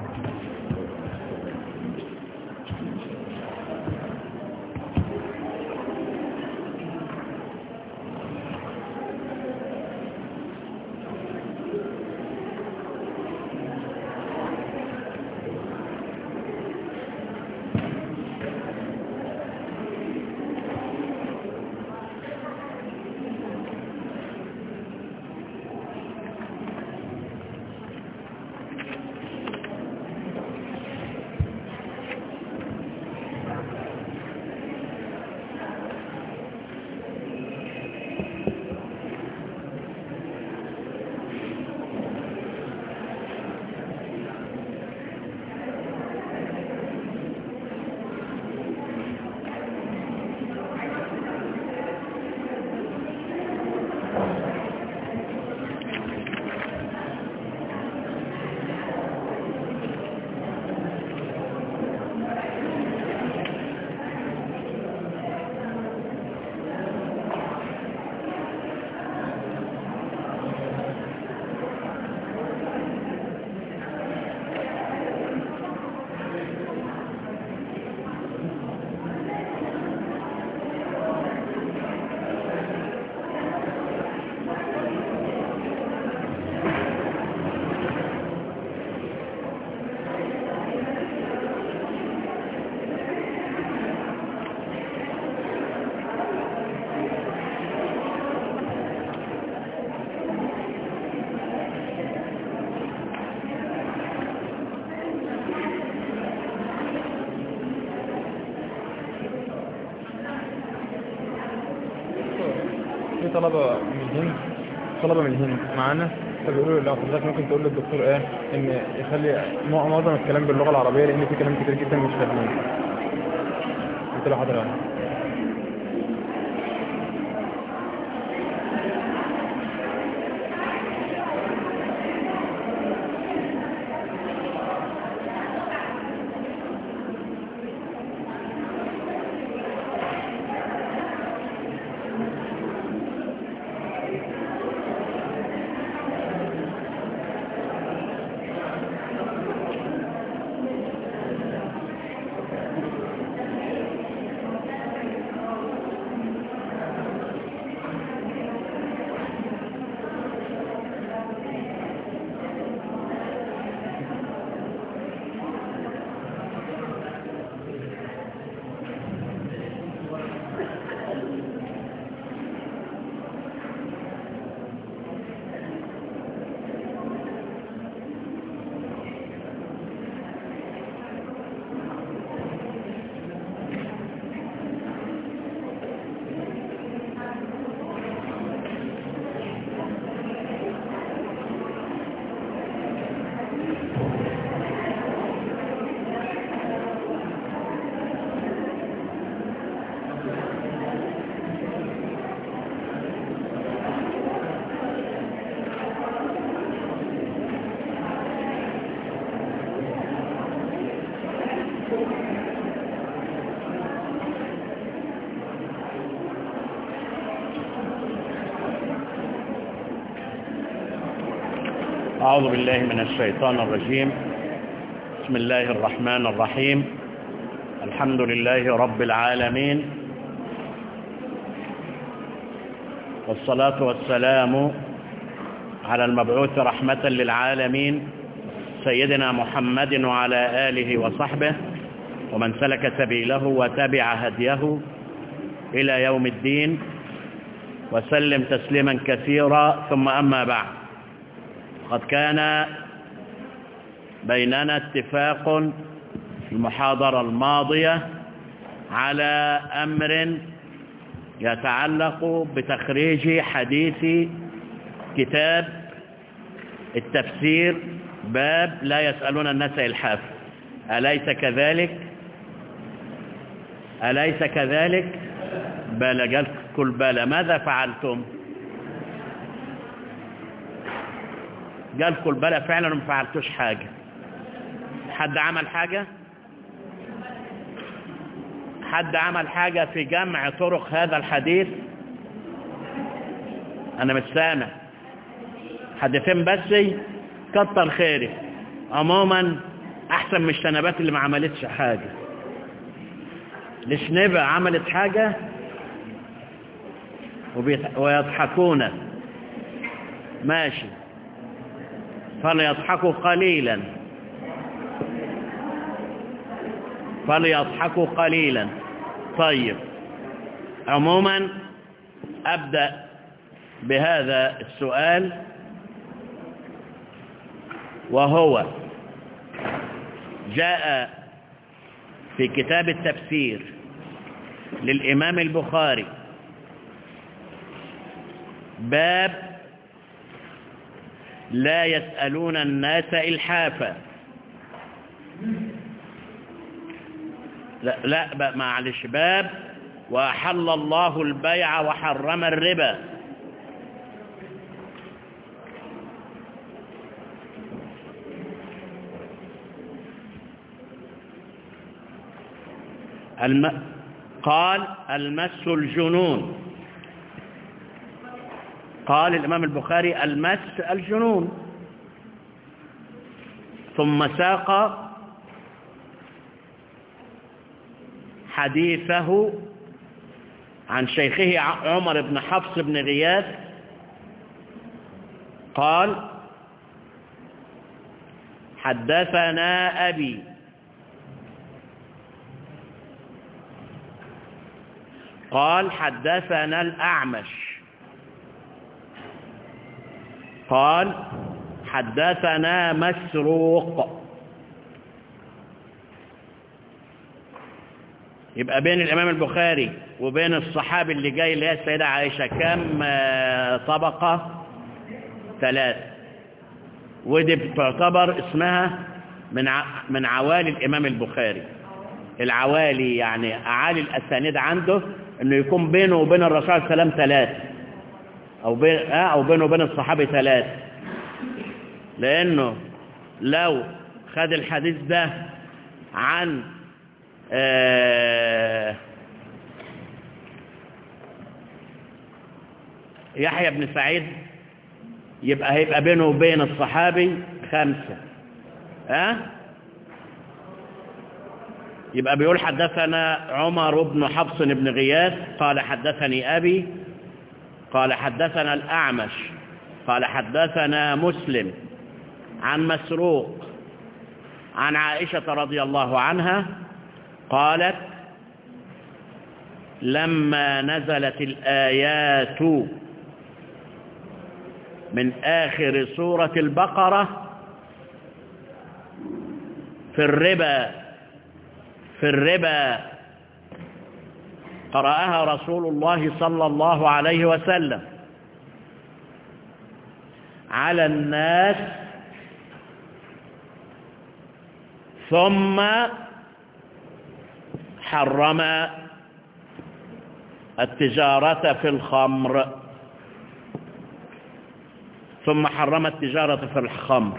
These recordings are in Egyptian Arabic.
في طلبة من الهند طلبة من الهند معانا فبيقولوا لو حضرتك ممكن تقول للدكتور ايه ان يخلي مع- معظم الكلام باللغة العربية لان في كلام كتير جدا مش فاهمين قلت له حاضر يعني. أعوذ بالله من الشيطان الرجيم بسم الله الرحمن الرحيم الحمد لله رب العالمين والصلاة والسلام على المبعوث رحمة للعالمين سيدنا محمد وعلى آله وصحبه ومن سلك سبيله وتبع هديه إلى يوم الدين وسلم تسليما كثيرا ثم أما بعد قد كان بيننا اتفاق في المحاضرة الماضية على أمر يتعلق بتخريج حديث كتاب التفسير باب لا يسألون الناس إلحاف أليس كذلك أليس كذلك بلى قال كل بلى ماذا فعلتم قال كل بلى فعلا ما فعلتوش حاجة حد عمل حاجة حد عمل حاجة في جمع طرق هذا الحديث أنا مش سامع حد فين بس كتر خيري عموما احسن من الشنبات اللي ما عملتش حاجة الشنبة عملت حاجة وبيت- ويضحكون ماشي فليضحكوا قليلا فليضحكوا قليلا طيب عموما أبدأ بهذا السؤال وهو جاء في كتاب التفسير للإمام البخاري باب لا يسألون الناس إلحافا لا, لا بقى معلش باب وأحل الله البيع وحرم الربا الم... قال المس الجنون قال الإمام البخاري المس الجنون ثم ساق حديثه عن شيخه عمر بن حفص بن غياث قال حدثنا أبي قال حدثنا الأعمش قال حدثنا مسروق يبقى بين الإمام البخاري وبين الصحابي اللي جاي اللي هي السيدة عائشة كم آه، طبقة ثلاث ودي بتعتبر اسمها من ع... من عوالي الإمام البخاري العوالي يعني أعالي الأسانيد عنده إنه يكون بينه وبين الرسول صلى الله عليه وسلم ثلاث أو بين آه أو بينه وبين الصحابي ثلاث لأنه لو خد الحديث ده عن آه يحيى بن سعيد يبقى هيبقى بينه وبين الصحابي خمسة ها أه؟ يبقى بيقول حدثنا عمر بن حفص بن غياث قال حدثني أبي قال حدثنا الأعمش قال حدثنا مسلم عن مسروق عن عائشة رضي الله عنها قالت لما نزلت الآيات من آخر سورة البقرة في الربا في الربا قرأها رسول الله صلى الله عليه وسلم على الناس ثم حرم التجارة في الخمر ثم حرم التجارة في الخمر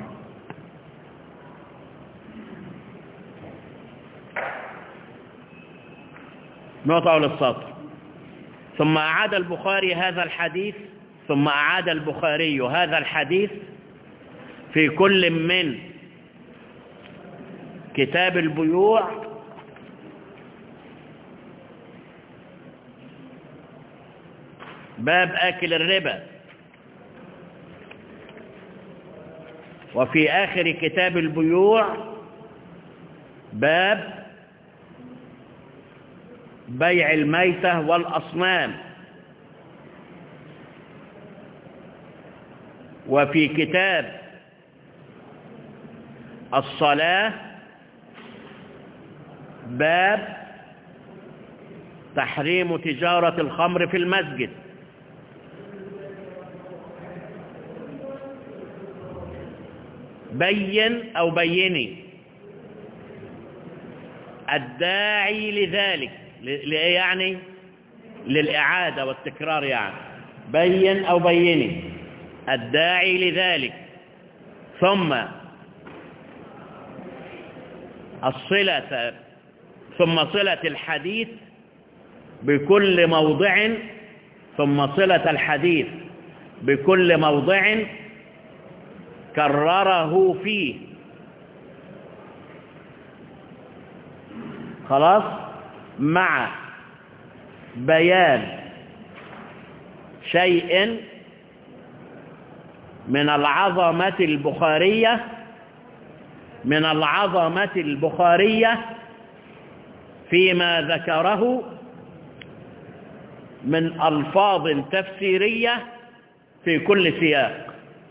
نقطة أول السطر ثم أعاد البخاري هذا الحديث ثم أعاد البخاري هذا الحديث في كل من كتاب البيوع باب آكل الربا وفي آخر كتاب البيوع باب بيع الميتة والأصنام وفي كتاب الصلاة باب تحريم تجارة الخمر في المسجد بين أو بيني الداعي لذلك لإيه يعني للإعادة والتكرار يعني بين أو بيني الداعي لذلك ثم الصلة ثم صلة الحديث بكل موضع ثم صلة الحديث بكل موضع كرره فيه خلاص مع بيان شيء من العظمة البخارية من العظمة البخارية فيما ذكره من ألفاظ تفسيرية في كل سياق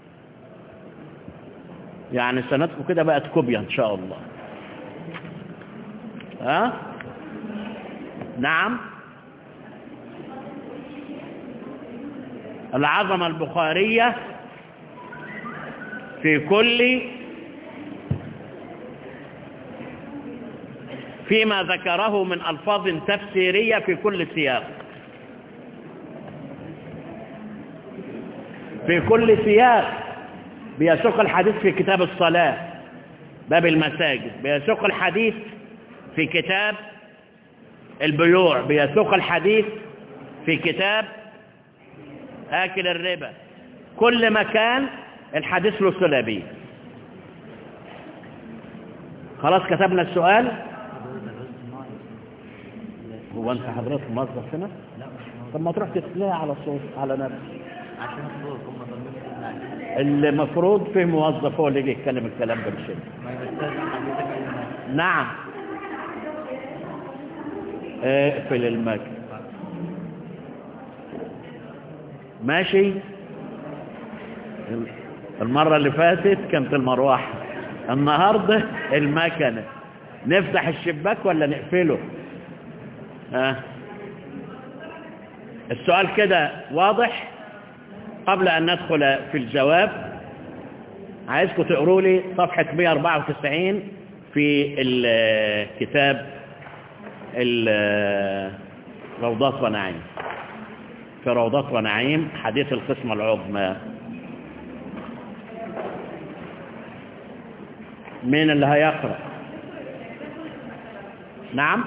يعني سنتكم كده بقت كوبيا إن شاء الله ها نعم العظمة البخارية في كل فيما ذكره من ألفاظ تفسيرية في كل سياق في كل سياق بيسوق الحديث في كتاب الصلاة باب المساجد بيسوق الحديث في كتاب البيوع بيسوق الحديث في كتاب آكل الربا كل مكان الحديث له سلبي خلاص كتبنا السؤال هو انت حضرتك موظف هنا طب ما تروح تتلاقي على صوت على نفسك عشان الصوت هم ضمنوا المفروض في موظف هو اللي يجي يتكلم الكلام ده مش انت. ما يبتدى حضرتك أي حاجة. نعم اقفل المكن ماشي المرة اللي فاتت كانت المروحة النهاردة المكنة نفتح الشباك ولا نقفله ها السؤال كده واضح قبل أن ندخل في الجواب عايزكم تقروا لي صفحة 194 في الكتاب ال- روضات ونعيم في روضات ونعيم حديث القسمة العظمى مين اللي هيقرأ نعم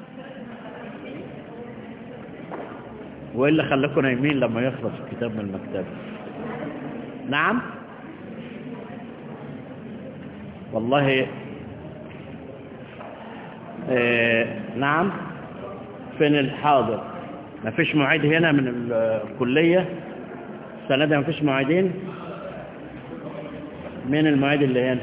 وايه اللي خلاكم نايمين لما يخلص الكتاب من المكتبة نعم والله آه نعم فين الحاضر ما فيش معيد هنا من الكلية السنة دي ما فيش معيدين مين المعيد اللي هنا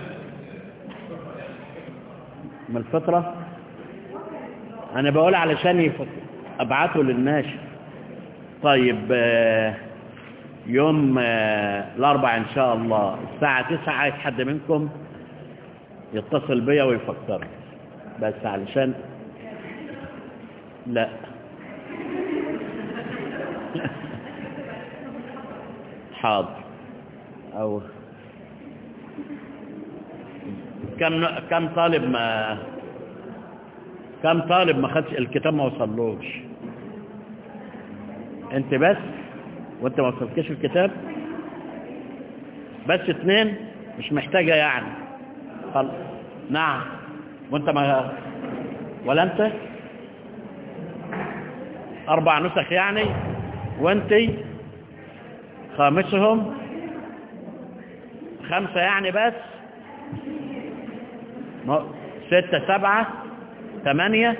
من الفترة انا بقول علشان يفك... ابعته للناشر طيب آه، يوم آه، الاربع ان شاء الله الساعة تسعة عايز حد منكم يتصل بيا ويفكرني بس علشان لا حاضر او كم كم طالب ما كم طالب ما خدش الكتاب ما وصلوش انت بس وانت ما وصلتكش الكتاب بس اتنين مش محتاجة يعني خل... نعم وانت ما ولا انت اربع نسخ يعني وانت خامسهم خمسة يعني بس ما- ستة سبعة ثمانية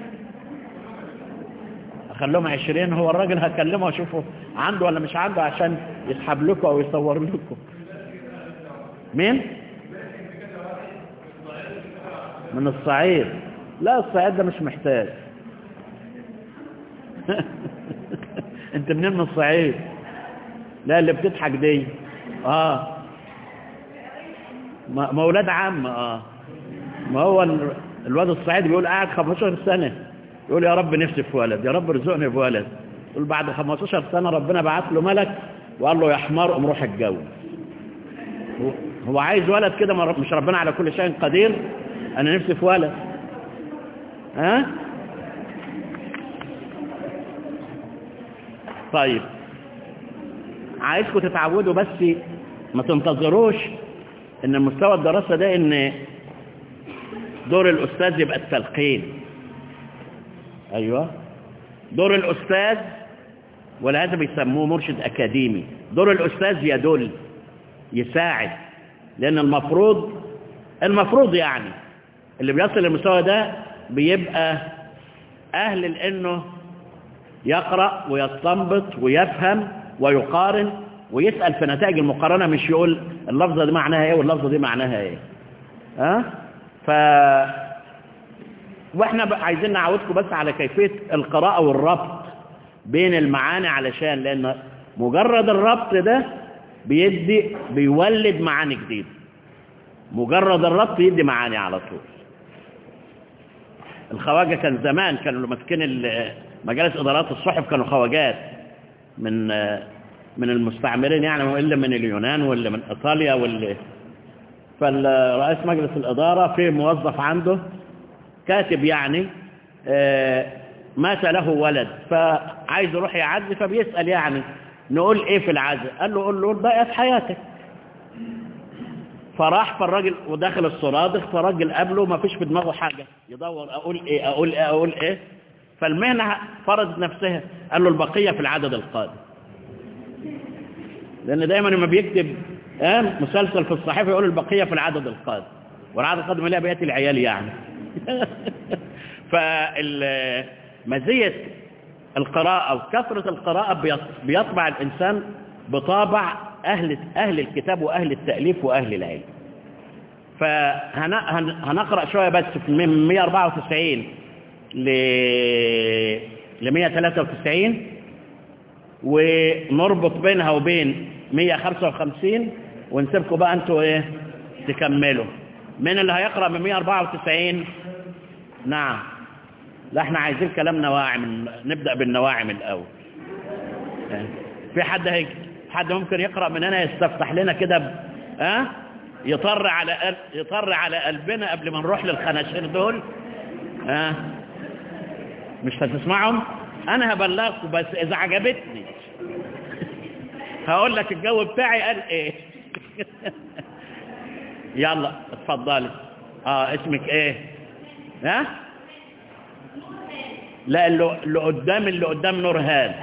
أخليهم عشرين هو الراجل هكلمه واشوفه عنده ولا مش عنده عشان يسحب لكم أو يصور لكم مين؟ من الصعيد لا الصعيد ده مش محتاج انت منين من الصعيد لا اللي بتضحك دي اه ما ما ولاد عم اه ما هو ال- الواد الصعيدي بيقول قاعد 15 سنة يقول يا رب نفسي في ولد يا رب ارزقني بولد يقول بعد 15 سنة ربنا بعت له ملك وقال له يا حمار قوم روح اتجوز هو- هو عايز ولد كده ما رب- مش ربنا على كل شيء قدير انا نفسي في ولد ها طيب عايزكم تتعودوا بس ما تنتظروش ان مستوى الدراسة ده ان دور الأستاذ يبقى التلقين أيوة دور الأستاذ ولهذا بيسموه مرشد أكاديمي دور الأستاذ يدل يساعد لأن المفروض المفروض يعني اللي بيصل للمستوى ده بيبقى أهل لأنه يقرأ ويستنبط ويفهم ويقارن ويسأل في نتائج المقارنة مش يقول اللفظة دي معناها ايه واللفظة دي معناها ايه ها ف واحنا بقى عايزين نعودكم بس على كيفية القراءة والربط بين المعاني علشان لأن مجرد الربط ده بيدي بيولد معاني جديدة مجرد الربط يدي معاني على طول الخواجة كان زمان كانوا ماسكين ال- مجالس إدارات الصحف كانوا خواجات من من المستعمرين يعني وإلا من اليونان ولا من إيطاليا ولا فالرئيس مجلس الإدارة في موظف عنده كاتب يعني آه، مات له ولد فعايز يروح يعزي فبيسأل يعني نقول ايه في العزاء قال له قول له بقى في حياتك فراح فالراجل وداخل الصرادق فالراجل قابله ما فيش في دماغه حاجة يدور اقول ايه اقول ايه اقول ايه فالمهنة فرضت نفسها قال له البقية في العدد القادم لان دايما لما بيكتب آه مسلسل في الصحيفة يقول البقية في العدد القادم والعدد القادم اللي هي بقية العيال يعني فمزية القراءة وكثرة القراءة بيط- بيطبع الإنسان بطابع أهل, أهل الكتاب وأهل التأليف وأهل العلم فهنقرأ شوية بس من 194 ل ل 193 ونربط بينها وبين 155 ونسيبكم بقى انتوا ايه تكملوا من اللي هيقرأ من 194 نعم لا احنا عايزين كلام نواعم نبدأ بالنواعم الأول في حد هيك حد ممكن يقرأ من هنا يستفتح لنا كده ب... ها يطر على قل... يطر على قلبنا قبل ما نروح للخناشير دول ها مش هتسمعهم انا هبلغكم بس اذا عجبتني هقول لك الجو بتاعي قال ايه يلا اتفضلي اه اسمك ايه ها لا اللي اللي قدام اللي قدام نور هان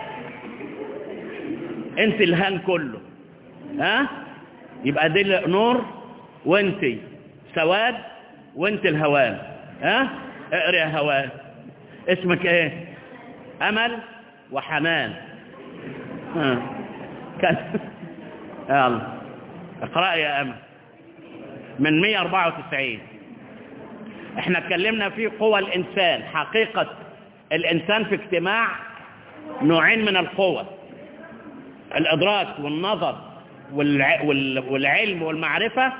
انت الهان كله ها يبقى دي نور وانت سواد وانت الهوان ها اقري يا هوان اسمك ايه امل وحنان ها كان يلا اقرأ يا امل من 194 احنا اتكلمنا في قوى الانسان حقيقة الانسان في اجتماع نوعين من القوى الادراك والنظر والع... وال... والعلم والمعرفة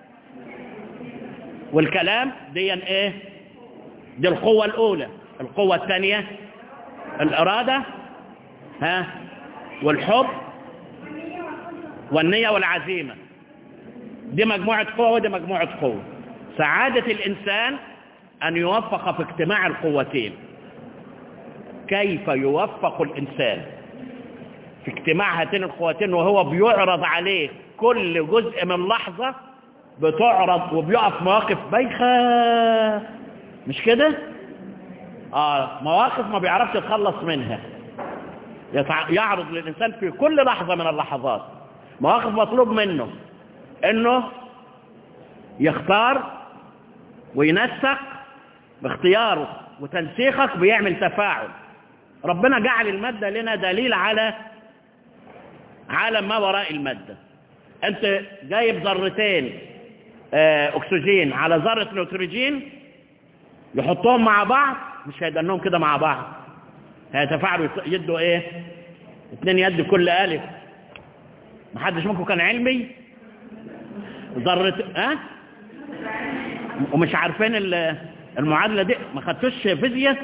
والكلام دي ايه دي القوة الاولى القوة الثانية الارادة ها والحب والنية والعزيمة دي مجموعة قوة ودي مجموعة قوة سعادة الإنسان أن يوفق في اجتماع القوتين كيف يوفق الإنسان في اجتماع هاتين القوتين وهو بيعرض عليه كل جزء من لحظة بتعرض وبيقف مواقف بايخة مش كده آه مواقف ما بيعرفش يتخلص منها يتع... يعرض للإنسان في كل لحظة من اللحظات مواقف مطلوب منه انه يختار وينسق باختياره وتنسيقك بيعمل تفاعل ربنا جعل المادة لنا دليل على عالم ما وراء المادة انت جايب ذرتين اه اكسجين على ذرة نيتروجين يحطوهم مع بعض مش هيدنهم كده مع بعض هيتفاعلوا يدوا ايه اتنين يد كل الف محدش منكم كان علمي ذرة ها ومش عارفين المعادلة دي ما خدتوش فيزياء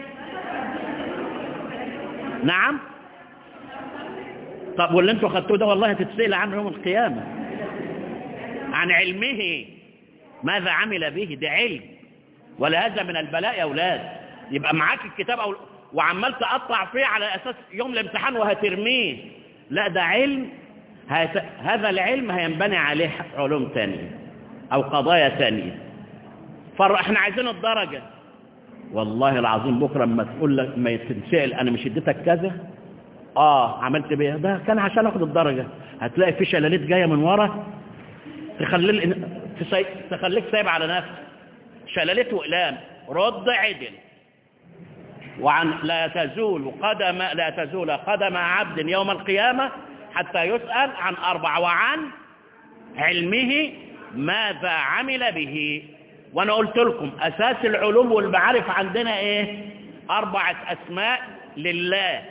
نعم طب واللي انتوا خدتوه ده والله هتتسأل عنه يوم القيامة عن علمه ماذا عمل به ده علم ولا هذا من البلاء يا أولاد يبقى معاك الكتاب أو وعمال تقطع فيه على أساس يوم الامتحان وهترميه لا ده علم هت... هذا العلم هينبني عليه علوم تانية أو قضايا تانية فاحنا عايزين الدرجة والله العظيم بكرة لما تقول لك ما تنسأل أنا مش اديتك كذا آه عملت بيه ده كان عشان أخد الدرجة هتلاقي في شلالات جاية من ورا تخلي تخليك سايب على نفسك شلالات وإقلام رد عدل وعن لا تزول قدم لا تزول قدم عبد يوم القيامة حتى يسأل عن أربع وعن علمه ماذا عمل به وانا قلت لكم اساس العلوم والمعارف عندنا ايه اربعة اسماء لله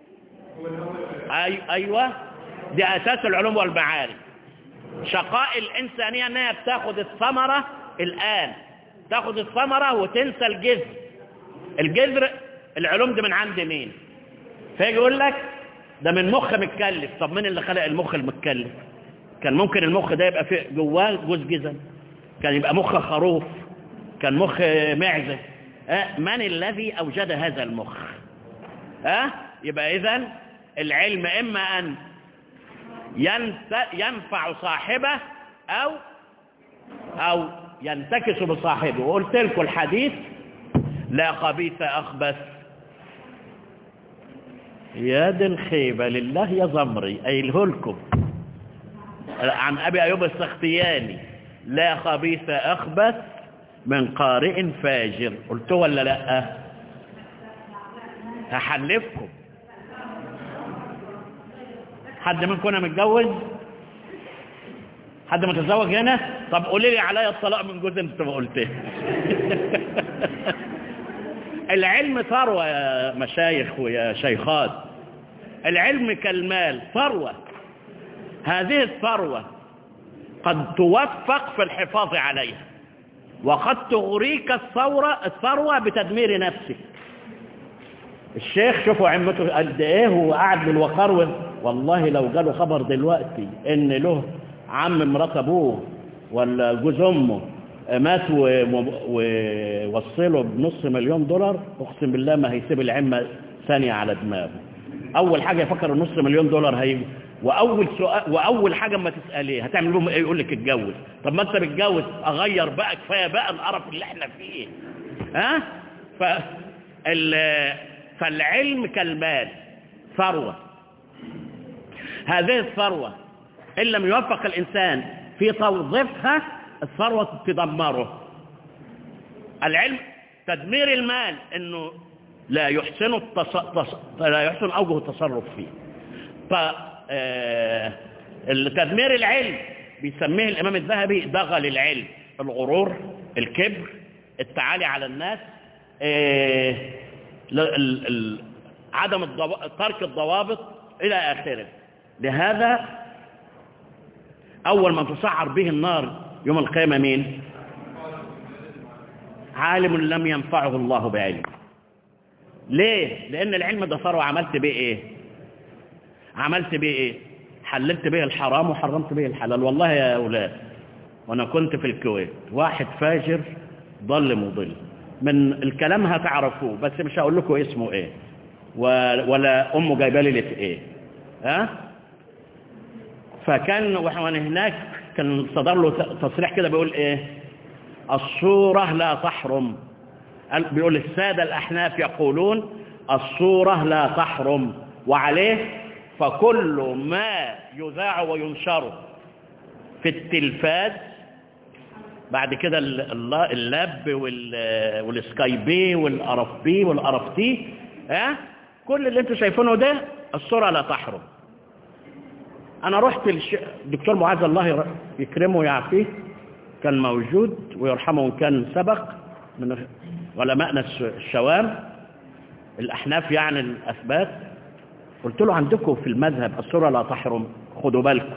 أي ايوه دي اساس العلوم والمعارف شقاء الانسانية انها بتاخد الثمرة الان تاخد الثمرة وتنسى الجذر الجذر العلوم دي من عند مين فيجي يقول لك ده من مخ متكلف طب مين اللي خلق المخ المتكلف كان ممكن المخ ده يبقى فيه جواه جوز جزم كان يبقى مخ خروف كان مخ معزة أه؟ من الذي أوجد هذا المخ أه؟ يبقى إذن العلم إما أن ينفع صاحبه أو أو ينتكس بصاحبه وقلت لكم الحديث لا خبيث أخبث يا دي الخيبة لله يا زمري أيله لكم عن أبي أيوب السختياني لا خبيث أخبث من قارئ فاجر قلت ولا لا هحلفكم حد منكم أنا متجوز حد متزوج هنا طب قولي لي عليا الطلاق من جزء انت ما قلته العلم ثروة يا مشايخ ويا شيخات العلم كالمال ثروة هذه الثروة قد توفق في الحفاظ عليها وقد تغريك الثورة الثروة بتدمير نفسك الشيخ شوفوا عمته قد ايه هو قاعد بالوقار والله لو جاله خبر دلوقتي ان له عم مرات ابوه ولا جوز امه مات ووصله بنص مليون دولار اقسم بالله ما هيسيب العمه ثانيه على دماغه اول حاجه يفكر النص مليون دولار هيجي واول سؤال واول حاجه اما تساليه هتعمل لهم ايه يقول لك اتجوز طب ما انت بتجوز اغير بقى كفايه بقى القرف اللي احنا فيه ها ف فالعلم كالمال ثروه هذه الثروه ان لم يوفق الانسان في توظيفها الثروه تدمره العلم تدمير المال انه لا يحسن التص... تص... لا يحسن اوجه التصرف فيه ف آه... تدمير العلم بيسميه الامام الذهبي ضغل العلم الغرور الكبر التعالي على الناس آه... ال... ال... ال... عدم الضو... ترك الضوابط الى اخره لهذا اول من تسعر به النار يوم القيامه مين عالم لم ينفعه الله بعلم ليه لان العلم ده ثروه عملت بيه ايه عملت بيه ايه حللت بيه الحرام وحرمت بيه الحلال والله يا اولاد وانا كنت في الكويت واحد فاجر ضل مضل من الكلام هتعرفوه بس مش هقول لكم اسمه ايه ولا امه جايبه لي ايه ها فكان وانا هناك كان صدر له تصريح كده بيقول ايه الصورة لا تحرم بيقول السادة الأحناف يقولون الصورة لا تحرم وعليه فكل ما يذاع وينشر في التلفاز بعد كده اللاب والسكايبي والارفبي والارفتي ها كل اللي انتوا شايفينه ده الصورة لا تحرم انا رحت الدكتور معاذ الله يكرمه ويعافيه كان موجود ويرحمه ان كان سبق من علمائنا الشوام الاحناف يعني الاثبات قلت له عندكم في المذهب الصورة لا تحرم خدوا بالكم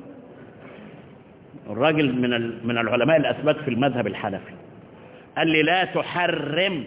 الراجل من من العلماء الاثبات في المذهب الحنفي قال لي لا تحرم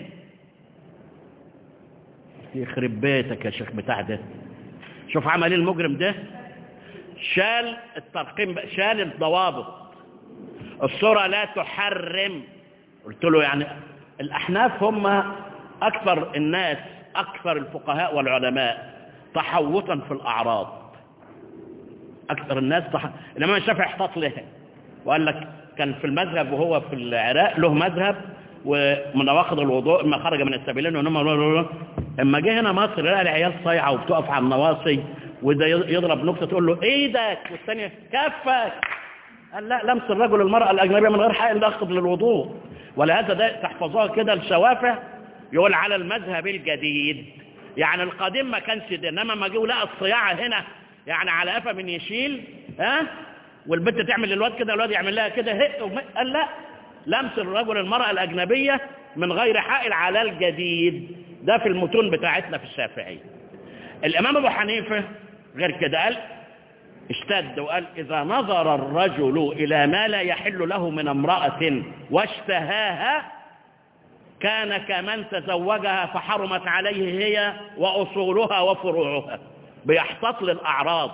يخرب بيتك يا شيخ بتاع ده شوف عمل ايه المجرم ده شال الترقيم شال الضوابط الصورة لا تحرم قلت له يعني الأحناف هم أكثر الناس أكثر الفقهاء والعلماء تحوطا في الأعراض أكثر الناس تح... إنما الشافعي احتاط له وقال لك كان في المذهب وهو في العراق له مذهب ومنواقض الوضوء اما خرج من السبيلين وانما اما جه هنا مصر لقى العيال صايعه وبتقف على النواصي وده يضرب نكته تقول له ايدك والثانيه كفك قال لا لمس الرجل المرأة الأجنبية من غير حق إلا أخذ للوضوء ولهذا ده تحفظوها كده الشوافع يقول على المذهب الجديد يعني القديم ما كانش ده انما ما جه لقى الصياعه هنا يعني على قفا من يشيل ها والبنت تعمل للواد كده الواد يعمل لها كده هق وم- قال لا لمس الرجل المرأة الأجنبية من غير حائل على الجديد ده في المتون بتاعتنا في الشافعية الإمام أبو حنيفة غير كده قال اشتد وقال إذا نظر الرجل إلى ما لا يحل له من امرأة واشتهاها كان كمن تزوجها فحرمت عليه هي وأصولها وفروعها بيحتط للأعراض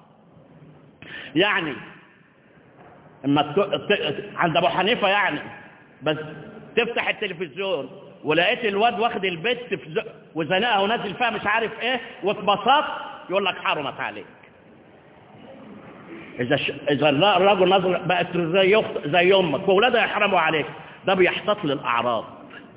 يعني اما ت... ت... عند ابو حنيفه يعني بس تفتح التلفزيون ولقيت الواد واخد البت في ز... وزنقها ونازل فيها مش عارف ايه واتبسطت يقول لك حرمت عليك اذا ش... اذا الراجل نظر بقت زي أخت... زي امك واولادها يحرموا عليك ده بيحتط للاعراض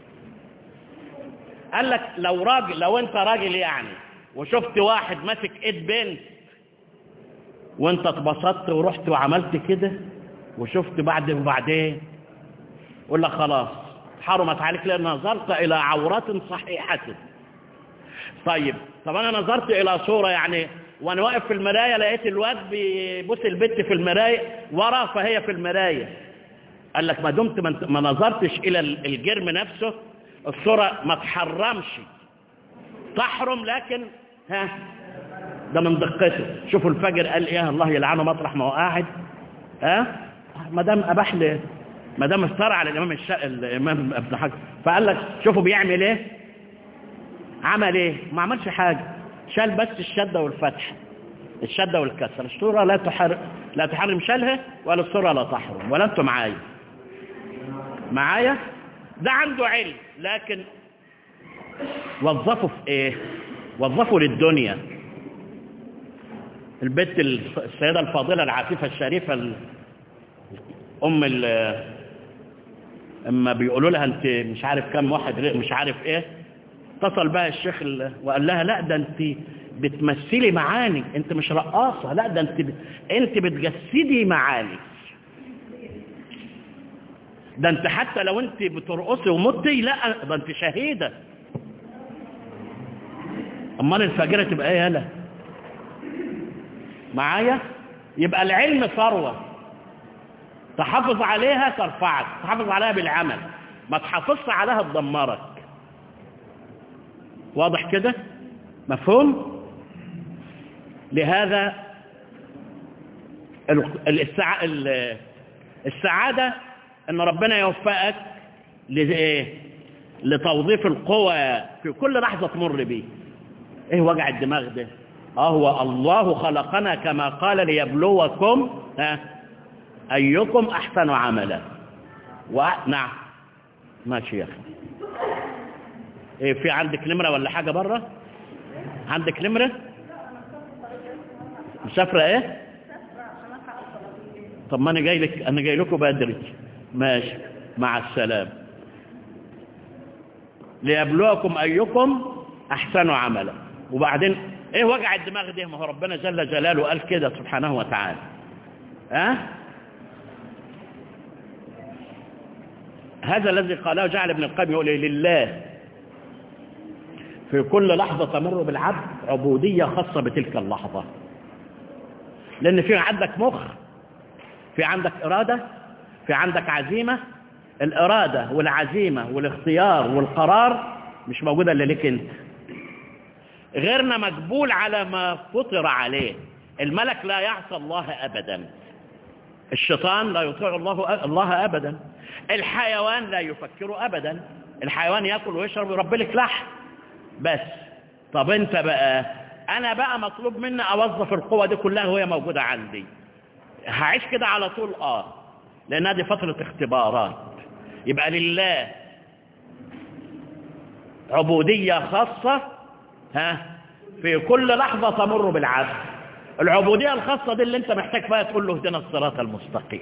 قال لك لو راجل لو انت راجل يعني وشفت واحد ماسك ايد بنت وانت اتبسطت ورحت وعملت كده وشفت بعد وبعدين يقول لك خلاص حرمت عليك لان نظرت الى عورات صحيحه طيب طب انا نظرت الى صوره يعني وانا واقف في المرايه لقيت الواد بيبص البت في المرايه ورا فهي في المرايه قال لك ما دمت ما انت- ما نظرتش الى الجرم نفسه الصوره ما تحرمش تحرم لكن ها ده من دقته شوفوا الفجر قال ايه الله يلعنه مطرح ما هو قاعد ها ما دام اباح ل ما دام افترى على الامام الش... الامام ابن حجر فقال لك شوفوا بيعمل ايه عمل ايه ما عملش حاجه شال بس الشده والفتح الشده والكسر الصوره لا تحرم لا تحرم شالها ولا الصوره لا تحرم ولا انتم معايا معايا ده عنده علم لكن وظفه في ايه وظفه للدنيا البنت السيدة الفاضلة العفيفة الشريفة ال- أم ال اما بيقولوا لها انت مش عارف كم واحد غير- مش عارف ايه اتصل بها الشيخ ال- وقال لها لا ده انت بتمثلي معاني انت مش رقاصة لا ده انت ب... انت بتجسدي معاني ده انت حتى لو انت بترقصي ومتي لا ده انت شهيدة امال الفاجرة تبقى ايه يالا معايا يبقى العلم ثروة تحافظ عليها ترفعك تحافظ عليها بالعمل ما تحافظش عليها تدمرك واضح كده مفهوم لهذا ال- السع... ال- السعادة ان ربنا يوفقك لإيه؟ لتوظيف القوى في كل لحظة تمر بيه ايه وجع الدماغ ده اه هو الله خلقنا كما قال ليبلوكم ها ايكم احسن عملا و... نعم ماشي يا اخي ايه في عندك نمرة ولا حاجة بره عندك نمرة مسافرة ايه طب ما انا جاي لك انا جاي لكم بدري ماشي مع السلامه ليبلوكم ايكم احسن عملا وبعدين ايه وجع الدماغ ده ما هو ربنا جل جلاله قال كده سبحانه وتعالى ها أه؟ هذا الذي قاله جعل ابن القيم يقول إيه؟ لله في كل لحظة تمر بالعبد عبودية خاصة بتلك اللحظة لأن في عندك مخ في عندك إرادة في عندك عزيمة الإرادة والعزيمة والاختيار والقرار مش موجودة إلا لك أنت غيرنا مقبول على ما فطر عليه الملك لا يعصى الله أبدا الشيطان لا يطيع الله الله أبدا الحيوان لا يفكر أبدا الحيوان يأكل ويشرب ويربي لك لحم بس طب انت بقى انا بقى مطلوب مني اوظف القوة دي كلها وهي موجودة عندي هعيش كده على طول اه لانها دي فترة اختبارات يبقى لله عبودية خاصة ها في كل لحظة تمر بالعبد العبودية الخاصة دي اللي انت محتاج فيها تقول له اهدنا الصراط المستقيم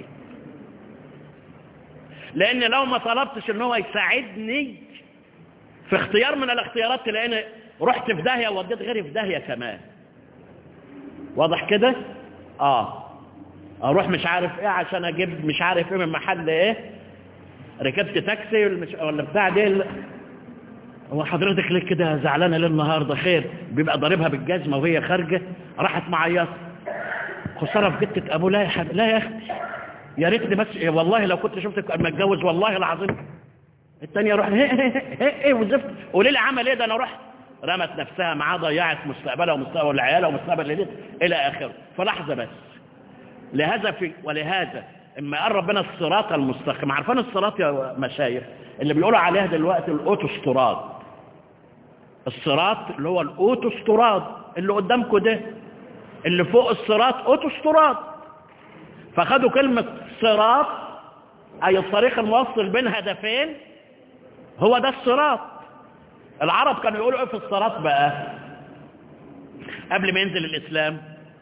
لان لو ما طلبتش ان هو يساعدني في اختيار من الاختيارات تلاقيني رحت في داهية ووديت غيري في داهية كمان واضح كده اه اروح مش عارف ايه عشان اجيب مش عارف ايه من محل ايه ركبت تاكسي ولا بتاع دي هو حضرتك ليه كده زعلانة ليه النهاردة خير بيبقى ضاربها بالجزمة وهي خارجة راحت معيطة خسارة في جتة أبو لا يا حبيبي لا يا أختي يا ريتني بس إيه والله لو كنت شفتك قبل ما اتجوز والله العظيم التانية رحت هي هي هي ايه وزفت قولي لي عمل ايه ده انا رحت رمت نفسها معاه ضيعت مستقبلها ومستقبل عيالها ومستقبل ليلتها الى اخره فلحظه بس لهذا في ولهذا اما قال ربنا الصراط المستقيم عارفين الصراط يا مشايخ اللي بيقولوا عليها دلوقتي الاوتوستراد الصراط اللي هو الاوتوستراد اللي قدامكم ده اللي فوق الصراط اوتوستراد فخدوا كلمة صراط اي الطريق الموصل بين هدفين هو ده الصراط العرب كانوا يقولوا ايه في الصراط بقى قبل ما ينزل الاسلام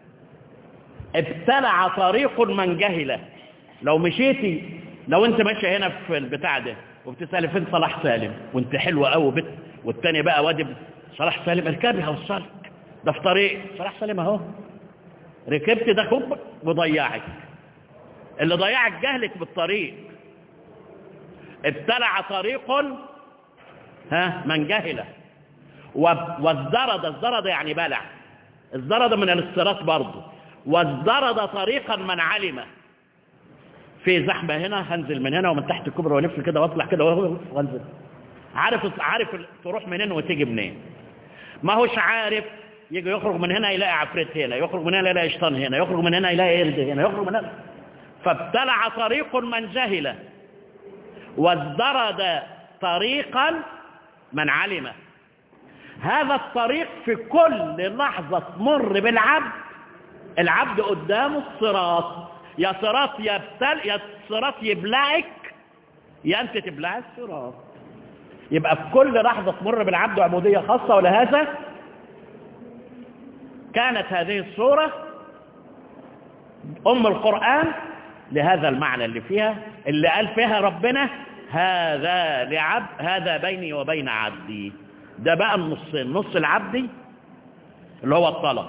ابتلع طريق من جهله لو مشيتي لو انت ماشي هنا في البتاع ده وبتسألي فين صلاح سالم وانت حلوة قوي بت والتاني بقى وادي صلاح سالم اركبي هوصلك ده في طريق صلاح سالم اهو ركبت ده كب وضيعك اللي ضيعك جهلك بالطريق ابتلع طريق ها من جهله والزرد الزرد يعني بلع الزرد من الاستراط برضه والزرد طريقا من علم في زحمة هنا هنزل من هنا ومن تحت الكوبري والف كده واطلع كده وانزل عارف عارف تروح منين وتيجي منين ما هوش عارف يجي يخرج من هنا يلاقي عفريت هنا يخرج من هنا يلاقي شيطان هنا يخرج من هنا يلاقي قرد هنا يخرج من هنا فابتلع طريق من جهل وازدرد طريقا من علم هذا الطريق في كل لحظة تمر بالعبد العبد قدامه الصراط يا صراط يبتل يا صراط يبلعك يا انت تبلع الصراط يبقى في كل لحظة تمر بالعبد عبودية خاصة ولهذا كانت هذه الصورة أم القرآن لهذا المعنى اللي فيها اللي قال فيها ربنا هذا لعبد هذا بيني وبين عبدي ده بقى النصين نص العبدي اللي هو الطلب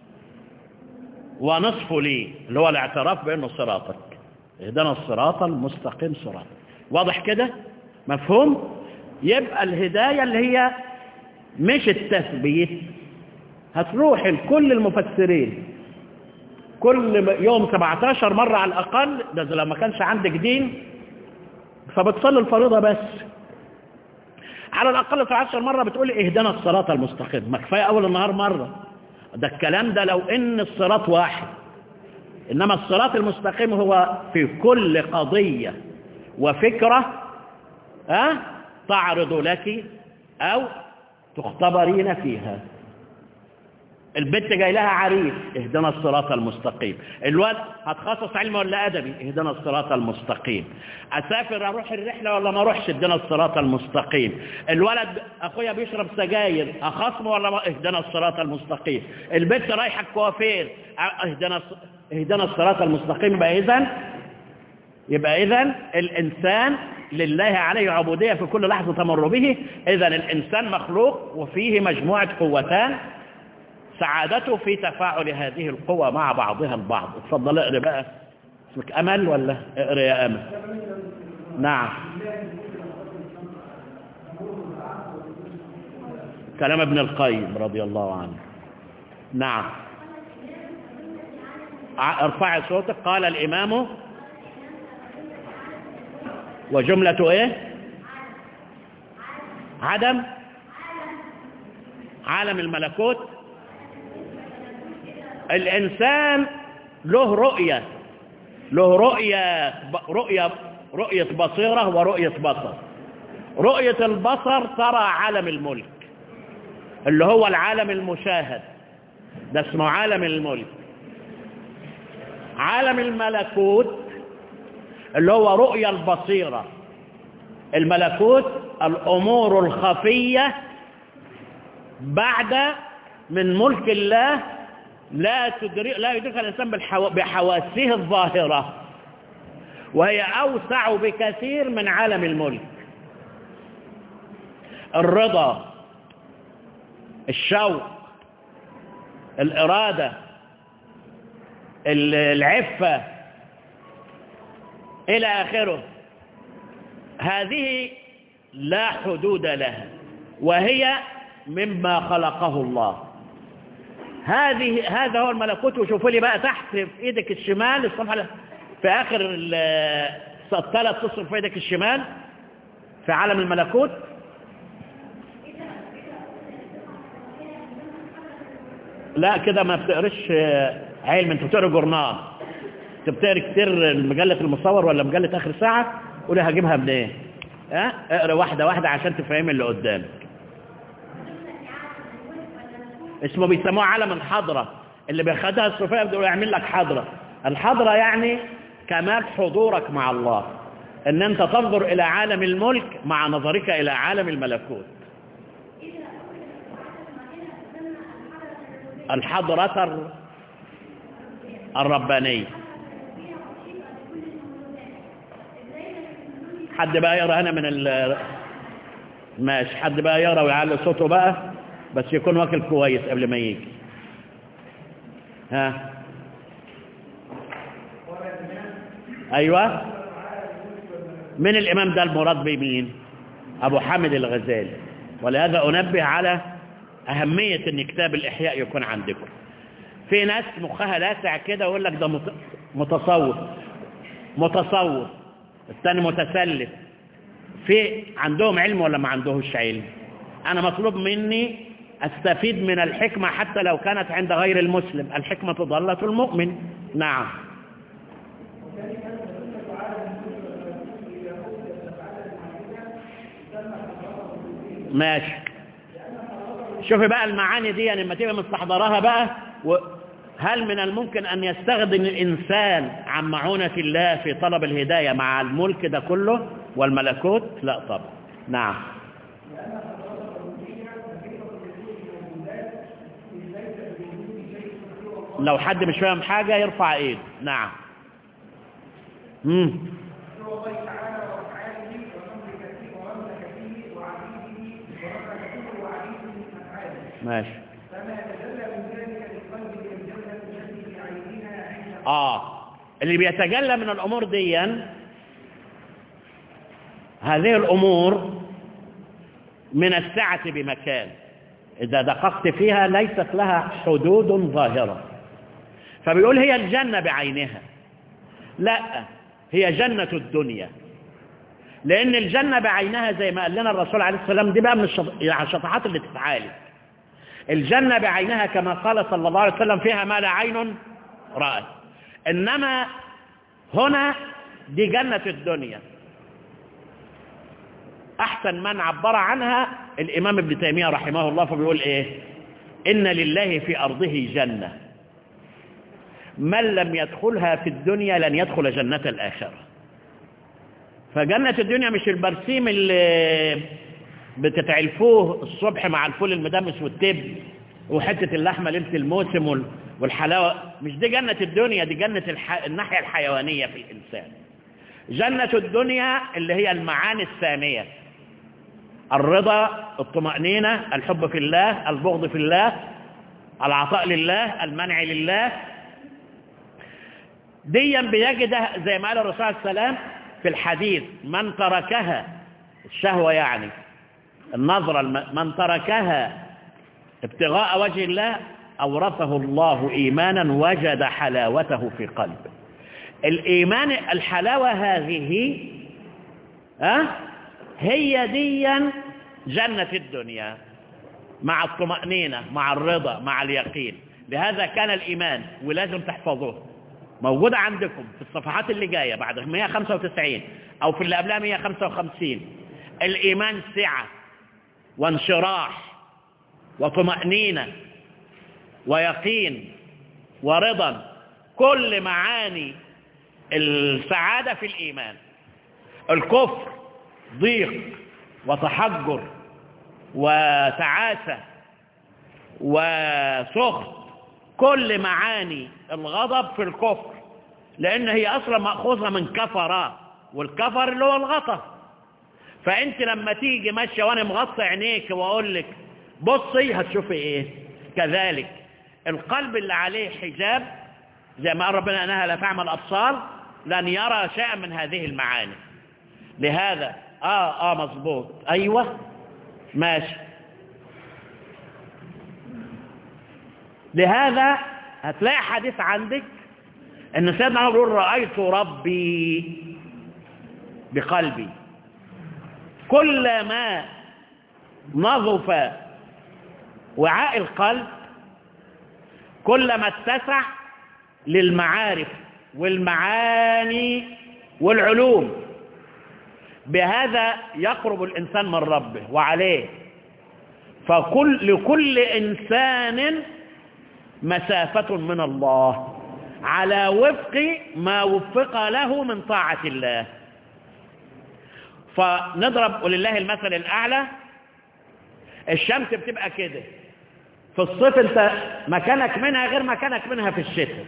ونصفه لي اللي هو الاعتراف بأنه صراطك اهدنا الصراط المستقيم صراط واضح كده مفهوم يبقى الهداية اللي هي مش التثبيت هتروح لكل المفسرين كل يوم 17 مرة على الأقل ده لو ما كانش عندك دين فبتصلي الفريضة بس على الأقل 17 مرة بتقول اهدنا الصراط المستقيم ما كفاية أول النهار مرة ده الكلام ده لو ان الصراط واحد انما الصراط المستقيم هو في كل قضية وفكرة أه؟ تعرض لك او تختبرين فيها البنت جاي لها عريس اهدنا الصراط المستقيم الواد هتخصص علم ولا ادبي اهدنا الصراط المستقيم اسافر اروح الرحله ولا ما اروحش اهدنا الصراط المستقيم الولد اخويا بيشرب سجاير اخصمه ولا ما اهدنا الصراط المستقيم البنت رايحه الكوافير اهدنا اهدنا الصراط المستقيم يبقى اذا يبقى اذا الانسان لله عليه عبوديه في كل لحظه تمر به اذا الانسان مخلوق وفيه مجموعه قوتان سعادته في تفاعل هذه القوى مع بعضها البعض اتفضل اقرا بقى اسمك امل ولا اقرا يا امل نعم كلام ابن القيم رضي الله عنه نعم ارفعي صوتك قال الامام وجملة ايه عدم عالم الملكوت الإنسان له رؤية له رؤية رؤية رؤية بصيرة ورؤية بصر رؤية البصر ترى عالم الملك اللي هو العالم المشاهد ده اسمه عالم الملك عالم الملكوت اللي هو رؤية البصيرة الملكوت الأمور الخفية بعد من ملك الله لا تدرك لا يدرك الإنسان بالحو... بحواسه الظاهرة وهي أوسع بكثير من عالم الملك الرضا الشوق الإرادة العفة إلى آخره هذه لا حدود لها وهي مما خلقه الله هذه هذا هو الملكوت وشوفوا لي بقى تحت في ايدك الشمال الصفحه في اخر ال- الثلاث تصل في ايدك الشمال في عالم الملكوت لا كده ما بتقرش آه، علم انت بتقرا جورنال انت بتقرا كتير مجله المصور ولا مجله اخر ساعه قولي هجيبها منين ها اقرا واحده واحده عشان تفهمي اللي قدامك اسمه بيسموه عالم الحضرة اللي بياخدها الصوفية بيقولوا يعمل لك حضرة الحضرة يعني كمال حضورك مع الله ان انت تنظر الى عالم الملك مع نظرك الى عالم الملكوت الحضرة الر- الربانية حد بقى يقرأ هنا من ال ماشي حد بقى يقرأ ويعلي صوته بقى بس يكون واكل كويس قبل ما يجي ها ايوه من الامام ده المراد بمين ابو حامد الغزالي ولهذا انبه على اهميه ان كتاب الاحياء يكون عندكم في ناس مخها لاسع كده ويقول لك ده مت- متصوف متصوف الثاني متسلف في عندهم علم ولا ما عندهوش علم أنا مطلوب مني أستفيد من الحكمة حتى لو كانت عند غير المسلم الحكمة ضلة المؤمن نعم ماشي شوفي بقى المعاني دي يعني لما تبقى مستحضراها بقى و هل من الممكن أن يستخدم الإنسان عن معونة الله في طلب الهداية مع الملك ده كله والملكوت لا طبعا نعم لو حد مش فاهم حاجة يرفع ايده نعم مم. ماشي اه اللي بيتجلى من الامور دي هذه الامور من السعة بمكان اذا دققت فيها ليست لها حدود ظاهرة فبيقول هي الجنة بعينها لا هي جنة الدنيا لأن الجنة بعينها زي ما قال لنا الرسول عليه السلام دي بقى من الشط... يعني الشطحات اللي تتعالج الجنة بعينها كما قال صلى الله عليه وسلم فيها ما لا عين رأت إنما هنا دي جنة الدنيا أحسن من عبر عنها الإمام ابن تيمية رحمه الله فبيقول إيه إن لله في أرضه جنة من لم يدخلها في الدنيا لن يدخل جنة الآخرة فجنة الدنيا مش البرسيم اللي بتتعلفوه الصبح مع الفول المدمس والتب وحتة اللحمة ليلة الموسم وال- والحلاوة مش دي جنة الدنيا دي جنة الح... الناحية الحيوانية في الإنسان جنة الدنيا اللي هي المعاني الثانية الرضا الطمأنينة الحب في الله البغض في الله العطاء لله المنع لله ديا بيجدها زي ما قال الرسول عليه السلام في الحديث من تركها الشهوة يعني النظرة الم- من تركها ابتغاء وجه الله أورثه الله إيمانا وجد حلاوته في قلبه الإيمان الحلاوة هذه أه؟ هي ديا جنة الدنيا مع الطمأنينة مع الرضا مع اليقين لهذا كان الإيمان ولازم تحفظوه موجودة عندكم في الصفحات اللي جاية بعد 195 أو في اللي قبلها 155 الإيمان سعة وانشراح وطمأنينة ويقين ورضا كل معاني السعادة في الإيمان الكفر ضيق وتحجر وتعاسة وسخط كل معاني الغضب في الكفر لأن هي أصلا مأخوذة من كفر والكفر اللي هو الغطى فأنت لما تيجي ماشية وأنا مغطى عينيك وأقول لك بصي هتشوفي إيه كذلك القلب اللي عليه حجاب زي ما قال ربنا أنها لا تعمل أبصار لن يرى شيئا من هذه المعاني لهذا آه آه مظبوط أيوة ماشي لهذا هتلاقي حديث عندك ان سيدنا عمر بيقول رأيت ربي بقلبي كلما نظف وعاء القلب كلما اتسع للمعارف والمعاني والعلوم بهذا يقرب الإنسان من ربه وعليه فكل لكل إنسان مسافة من الله على وفق ما وفق له من طاعة الله فنضرب ولله المثل الأعلى الشمس بتبقى كده في الصيف انت مكانك منها غير مكانك منها في الشتاء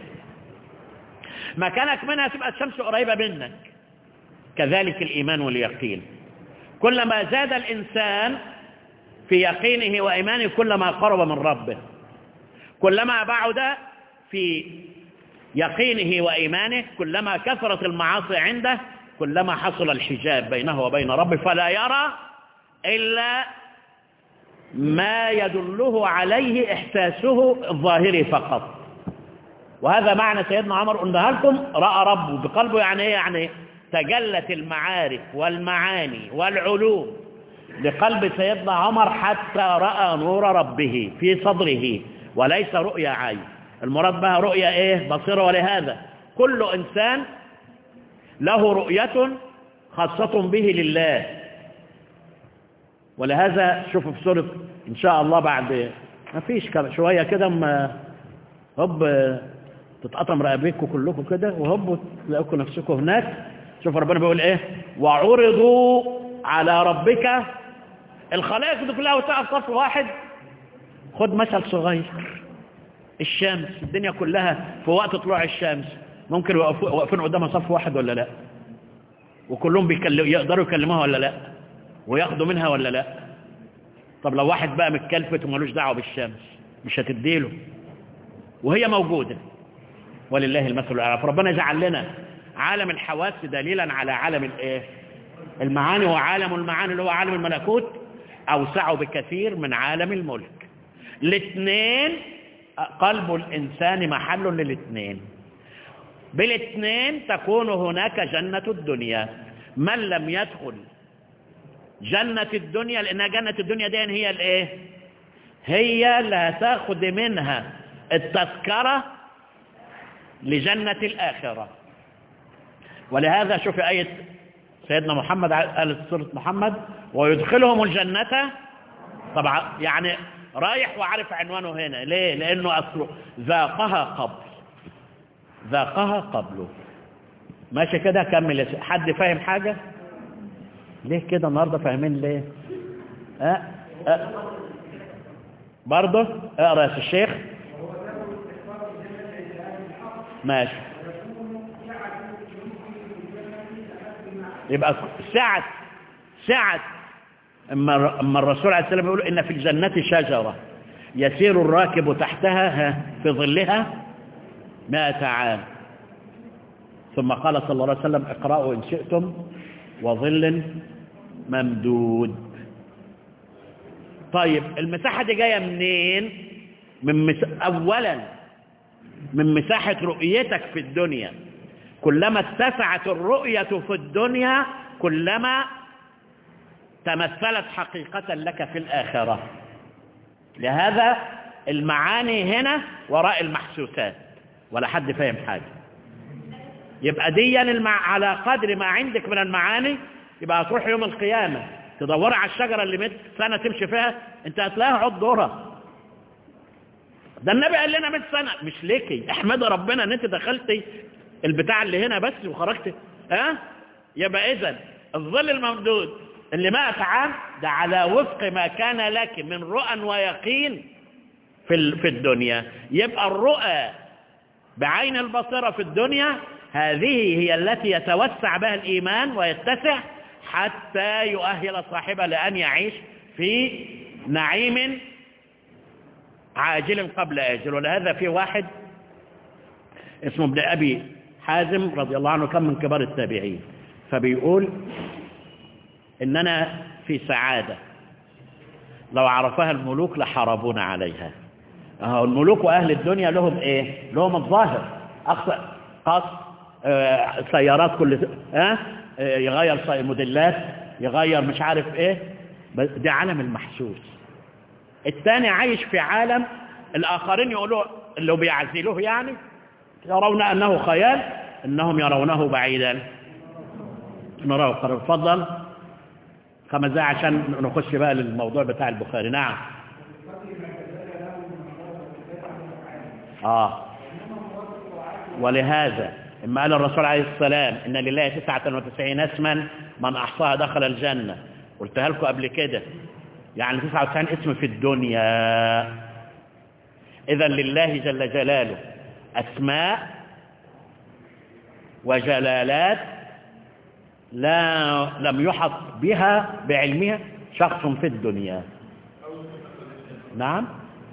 مكانك منها تبقى الشمس قريبة منك كذلك الإيمان واليقين كلما زاد الإنسان في يقينه وإيمانه كلما قرب من ربه كلما بعد في يقينه وإيمانه كلما كثرت المعاصي عنده كلما حصل الحجاب بينه وبين ربه فلا يرى إلا ما يدله عليه إحساسه الظاهري فقط وهذا معنى سيدنا عمر قلنا لكم رأى ربه بقلبه يعني ايه يعني تجلت المعارف والمعاني والعلوم لقلب سيدنا عمر حتى رأى نور ربه في صدره وليس رؤيا عين المراد بها رؤيا ايه بصيرة ولهذا كل انسان له رؤية خاصة به لله ولهذا شوفوا في سورة ان شاء الله بعد ما فيش شوية كده اما هب تتقطم رقبتكم كلكم كده وهب تلاقوا نفسكم هناك شوف ربنا بيقول ايه وعرضوا على ربك الخلائق دي كلها وتقف صف واحد خد مثل صغير الشمس الدنيا كلها في وقت طلوع الشمس ممكن واقفين قدامها صف واحد ولا لا وكلهم بيكلم يقدروا يكلموها ولا لا وياخدوا منها ولا لا طب لو واحد بقى متكلفت ومالوش دعوه بالشمس مش هتديله وهي موجوده ولله المثل الاعلى فربنا جعل لنا عالم الحواس دليلا على عالم الايه المعاني وعالم المعاني اللي هو عالم الملكوت اوسع بكثير من عالم الملك الاثنين قلب الانسان محل للاثنين بالاثنين تكون هناك جنة الدنيا من لم يدخل جنة الدنيا لانها جنة الدنيا دي هي الايه هي لا تاخذ منها التذكرة لجنة الآخرة ولهذا شوف آية سيدنا محمد قالت سورة محمد ويدخلهم الجنة طبعا يعني رايح وعارف عنوانه هنا ليه لأنه أصله ذاقها قبل ذاقها قبله ماشي كده كمل حد فاهم حاجة ليه كده النهاردة فاهمين ليه أه؟ أه؟ برضه اقرأ يا الشيخ ماشي يبقى سعة سعة اما اما الرسول عليه السلام يقول ان في الجنة شجرة يسير الراكب تحتها في ظلها مائة عام ثم قال صلى الله عليه وسلم اقرأوا إن شئتم وظل ممدود طيب المساحة دي جاية منين من مس... أولا من مساحة رؤيتك في الدنيا كلما اتسعت الرؤية في الدنيا كلما تمثلت حقيقة لك في الآخرة لهذا المعاني هنا وراء المحسوسات ولا حد فاهم حاجة يبقى ديا المع... على قدر ما عندك من المعاني يبقى هتروح يوم القيامة تدور على الشجرة اللي 100 سنة تمشي فيها انت هتلاقيها عض ذره ده النبي قال لنا 100 سنة مش ليكي احمد ربنا ان انت دخلتي البتاع اللي هنا بس وخرجت ها يبقى اذا الظل الممدود اللي 100 عام ده على وفق ما كان لك من رؤى ويقين في في الدنيا يبقى الرؤى بعين البصيرة في الدنيا هذه هي التي يتوسع بها الإيمان ويتسع حتى يؤهل صاحبه لأن يعيش في نعيم عاجل قبل آجل ولهذا في واحد اسمه ابن أبي حازم رضي الله عنه كان من كبار التابعين فبيقول إننا في سعادة لو عرفها الملوك لحاربونا عليها اهو الملوك واهل الدنيا لهم ايه لهم الظاهر اقصى قص آه سيارات كل ها آه يغير صي- موديلات يغير مش عارف ايه بس ده عالم المحسوس الثاني عايش في عالم الاخرين يقولوا اللي بيعزلوه يعني يرون انه خيال انهم يرونه بعيدا نراه قريب اتفضل خمس دقايق عشان نخش بقى للموضوع بتاع البخاري نعم اه ولهذا اما قال الرسول عليه السلام ان لله 99 اسما من احصاها دخل الجنه قلتها لكم قبل كده يعني 99 اسم في الدنيا اذا لله جل جلاله اسماء وجلالات لا لم يحط بها بعلمها شخص في الدنيا نعم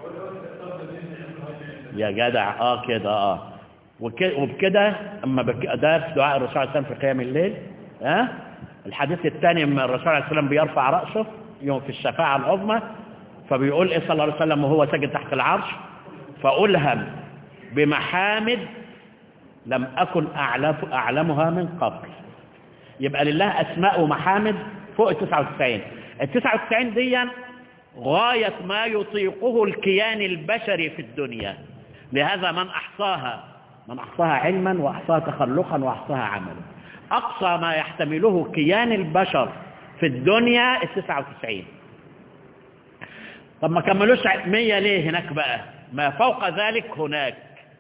يا جدع اه كده اه وك- وبكده اما بك... ده في دعاء الرسول عليه السلام في قيام الليل ها آه؟ الحديث الثاني اما الرسول عليه السلام بيرفع راسه يوم في الشفاعه العظمى فبيقول ايه صلى الله عليه وسلم وهو ساجد تحت العرش فالهم بمحامد لم اكن اعلم اعلمها من قبل يبقى لله اسماء ومحامد فوق ال 99 ال 99 دي غاية ما يطيقه الكيان البشري في الدنيا لهذا من أحصاها من أحصاها علما وأحصاها تخلقا وأحصاها عملا أقصى ما يحتمله كيان البشر في الدنيا ال 99 طب ما كملوش 100 ليه هناك بقى ما فوق ذلك هناك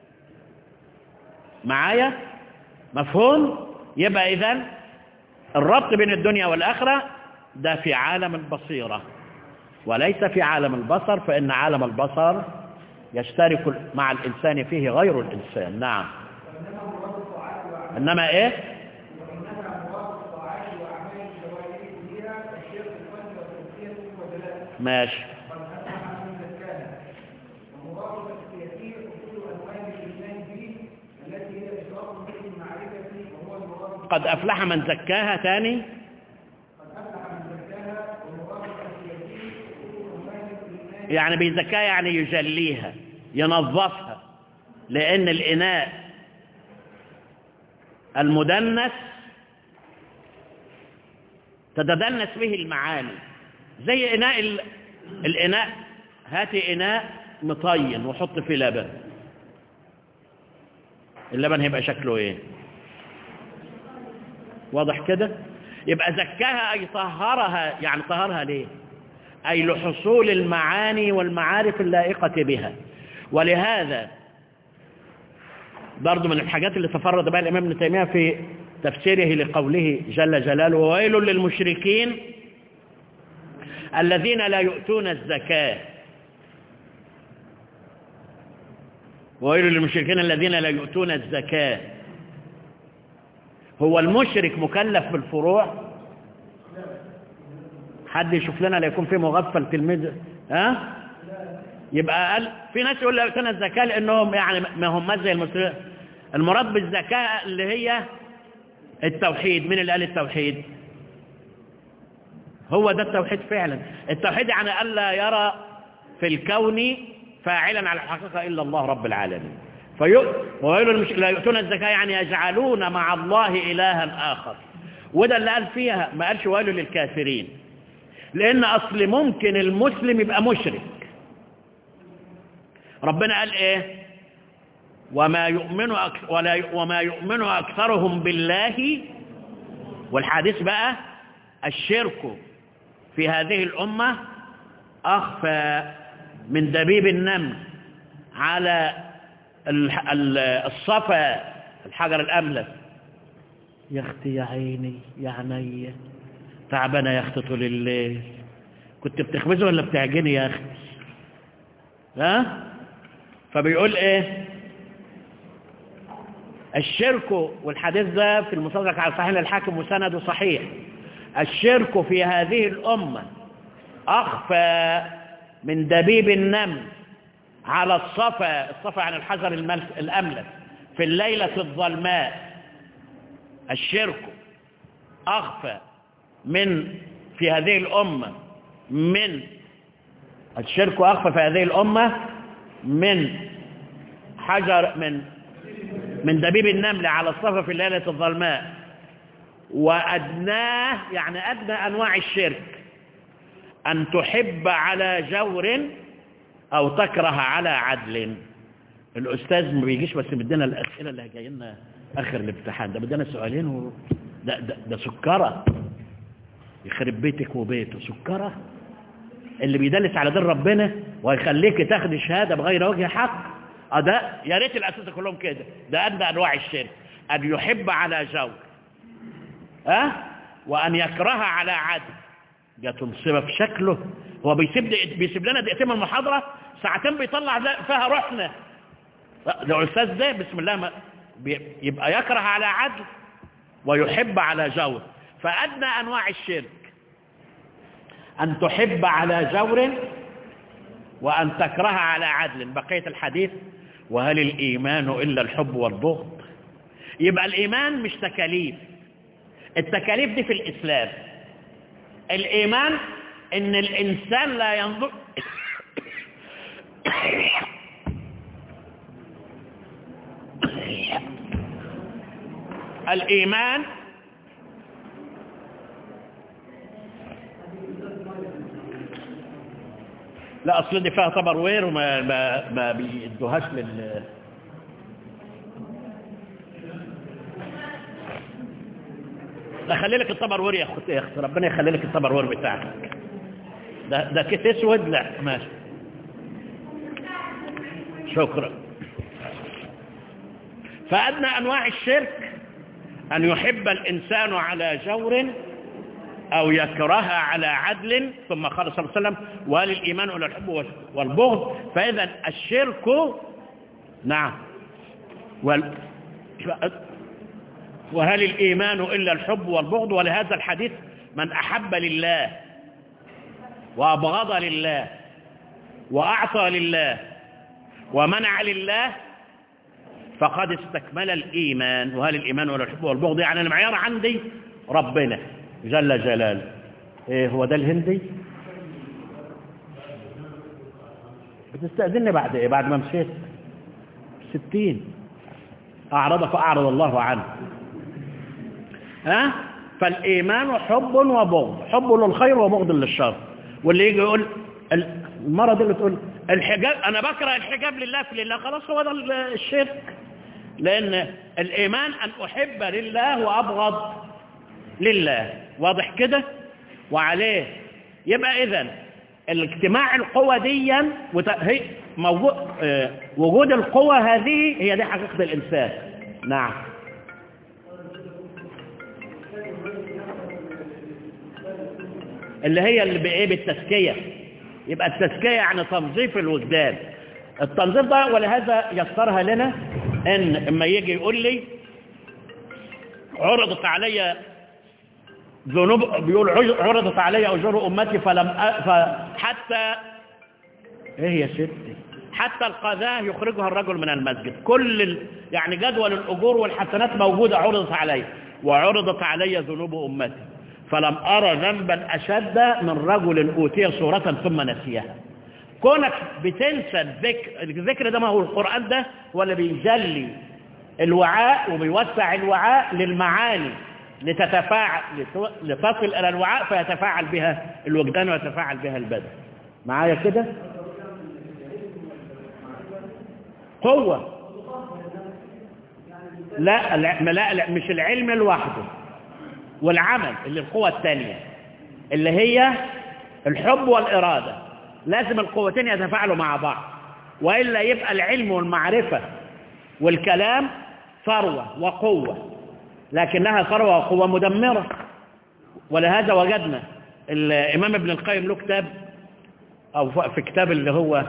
معايا مفهوم يبقى إذن الربط بين الدنيا والآخرة ده في عالم البصيرة وليس في عالم البصر فإن عالم البصر يشترك مع الإنسان فيه غير الإنسان نعم إنما إيه ماشي قد أفلح من زكاها تاني يعني بيزكاها يعني يجليها ينظفها لأن الإناء المدنس تتدنس به المعاني زي إناء ال... الإناء هاتي إناء مطين وحط فيه لبن اللبن هيبقى شكله ايه واضح كده يبقى زكاها أي طهرها يعني طهرها ليه أي لحصول المعاني والمعارف اللائقة بها ولهذا برضو من الحاجات اللي تفرد بها الإمام ابن تيمية في تفسيره لقوله جل جلاله وويل للمشركين الذين لا يؤتون الزكاة وويل للمشركين الذين لا يؤتون الزكاة هو المشرك مكلف بالفروع حد يشوف لنا لا يكون في مغفل تلميذ ها يبقى قال في ناس يقول لا يؤتون الزكاة لأنهم يعني ما هم زي المسلمين المراد بالزكاة اللي هي التوحيد من اللي قال التوحيد هو ده التوحيد فعلا التوحيد يعني ألا يرى في الكون فاعلا على الحقيقة إلا الله رب العالمين وويل المش... لا يؤتون الزكاة يعني يجعلون مع الله إلها آخر وده اللي قال فيها ما قالش ويل للكافرين لأن أصل ممكن المسلم يبقى مشرك ربنا قال إيه وما يؤمن أك... ولا وما يؤمن أكثرهم بالله والحديث بقى الشرك في هذه الأمة أخفى من دبيب النمل على الصفا الحجر الأملس يا اختي يا عيني يا عيني تعبانة يا اختي طول الليل كنت بتخبزه ولا بتعجني يا اختي ها فبيقول ايه الشرك والحديث ده في المصدق على صحيح الحاكم وسنده صحيح الشرك في هذه الأمة أخفى من دبيب النمل على الصفا الصفا عن الحجر الأملس في الليلة الظلماء الشرك أخفى من في هذه الأمة من الشرك أخفى في هذه الأمة من حجر من من دبيب النمل على الصفا في الليلة الظلماء وأدناه يعني أدنى أنواع الشرك أن تحب على جور أو تكره على عدل الأستاذ ما بيجيش بس بدنا الأسئلة اللي جاي لنا آخر الامتحان ده بدنا سؤالين و... ده, ده, ده سكرة يخرب بيتك وبيته سكرة اللي بيدلس على دين ربنا ويخليك تاخد شهادة بغير وجه حق اه ده يا ريت الأساتذة كلهم كده ده أدنى أنواع الشرك أن يحب على جور ها أه؟ وأن يكره على عدل جات مصيبة في شكله هو بيسيب دي بيسيب لنا دقيقتين من المحاضرة ساعتين بيطلع فيها روحنا ده الأستاذ ده بسم الله ما يبقى يكره على عدل ويحب على جور فأدنى أنواع الشرك أن تحب على جور وأن تكره على عدل بقية الحديث وهل الإيمان إلا الحب والبغض يبقى الإيمان مش تكاليف التكاليف دي في الإسلام الإيمان إن الإنسان لا ينظر الإيمان لا أصل دي فيها طبر وير وما ما, ما بيدوهاش لل لا خلي لك الطبر وير يا اخت يا اخت ربنا يخلي لك الطبر وير بتاعك ده ده كيس اسود لا ماشي شكرا فأدنى أنواع الشرك أن يحب الإنسان على جور أو يكرهها على عدل ثم قال صلى الله عليه وسلم وهل الإيمان إلى الحب والبغض فإذا الشرك نعم وال وهل الإيمان إلا الحب والبغض ولهذا الحديث من أحب لله وأبغض لله وأعطى لله ومنع لله فقد استكمل الإيمان وهل الإيمان ولا الحب والبغض يعني المعيار عندي ربنا جل جلاله إيه هو ده الهندي بتستأذني بعد إيه بعد ما مشيت ستين أعرض فأعرض الله عنه ها فالإيمان حب وبغض حب للخير وبغض للشر واللي يجي يقول المرض اللي تقول الحجاب أنا بكره الحجاب لله في لله خلاص هو ده الشرك لأن الإيمان أن أحب لله وأبغض لله واضح كده وعليه يبقى إذن الاجتماع القوى ديا هي موجود اه وجود القوى هذه هي دي حقيقة الإنسان نعم اللي هي اللي بإيه بالتزكية يبقى التزكية يعني تنظيف الوجدان التنظيف ده ولهذا يسرها لنا ان اما يجي يقول لي عرضت علي ذنوب بيقول عرضت علي اجور امتي فلم أ... فحتى ايه يا ستي حتى القذاه يخرجها الرجل من المسجد كل ال... يعني جدول الاجور والحسنات موجوده عرضت علي وعرضت علي ذنوب امتي فلم ارى ذنبا اشد من رجل اوتي صوره ثم نسيها كونك بتنسى الذكر الذكر ده ما هو القرآن ده هو اللي بيجلي الوعاء وبيوسع الوعاء للمعاني لتتفاعل لتصل إلى الوعاء فيتفاعل بها الوجدان ويتفاعل بها البدن معايا كده قوة لا لا لا مش العلم لوحده والعمل اللي القوة الثانية اللي هي الحب والإرادة لازم القوتين يتفاعلوا مع بعض وإلا يبقى العلم والمعرفة والكلام ثروة وقوة لكنها ثروة وقوة مدمرة ولهذا وجدنا الإمام ابن القيم له كتاب أو في كتاب اللي هو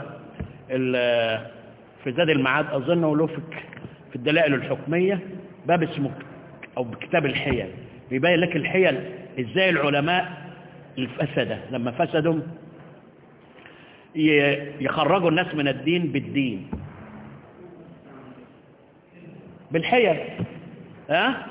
في زاد المعاد أظن وله في الدلائل الحكمية باب اسمه أو بكتاب الحيل بيبين لك الحيل إزاي العلماء الفسدة لما فسدوا يخرجوا الناس من الدين بالدين بالحيل ها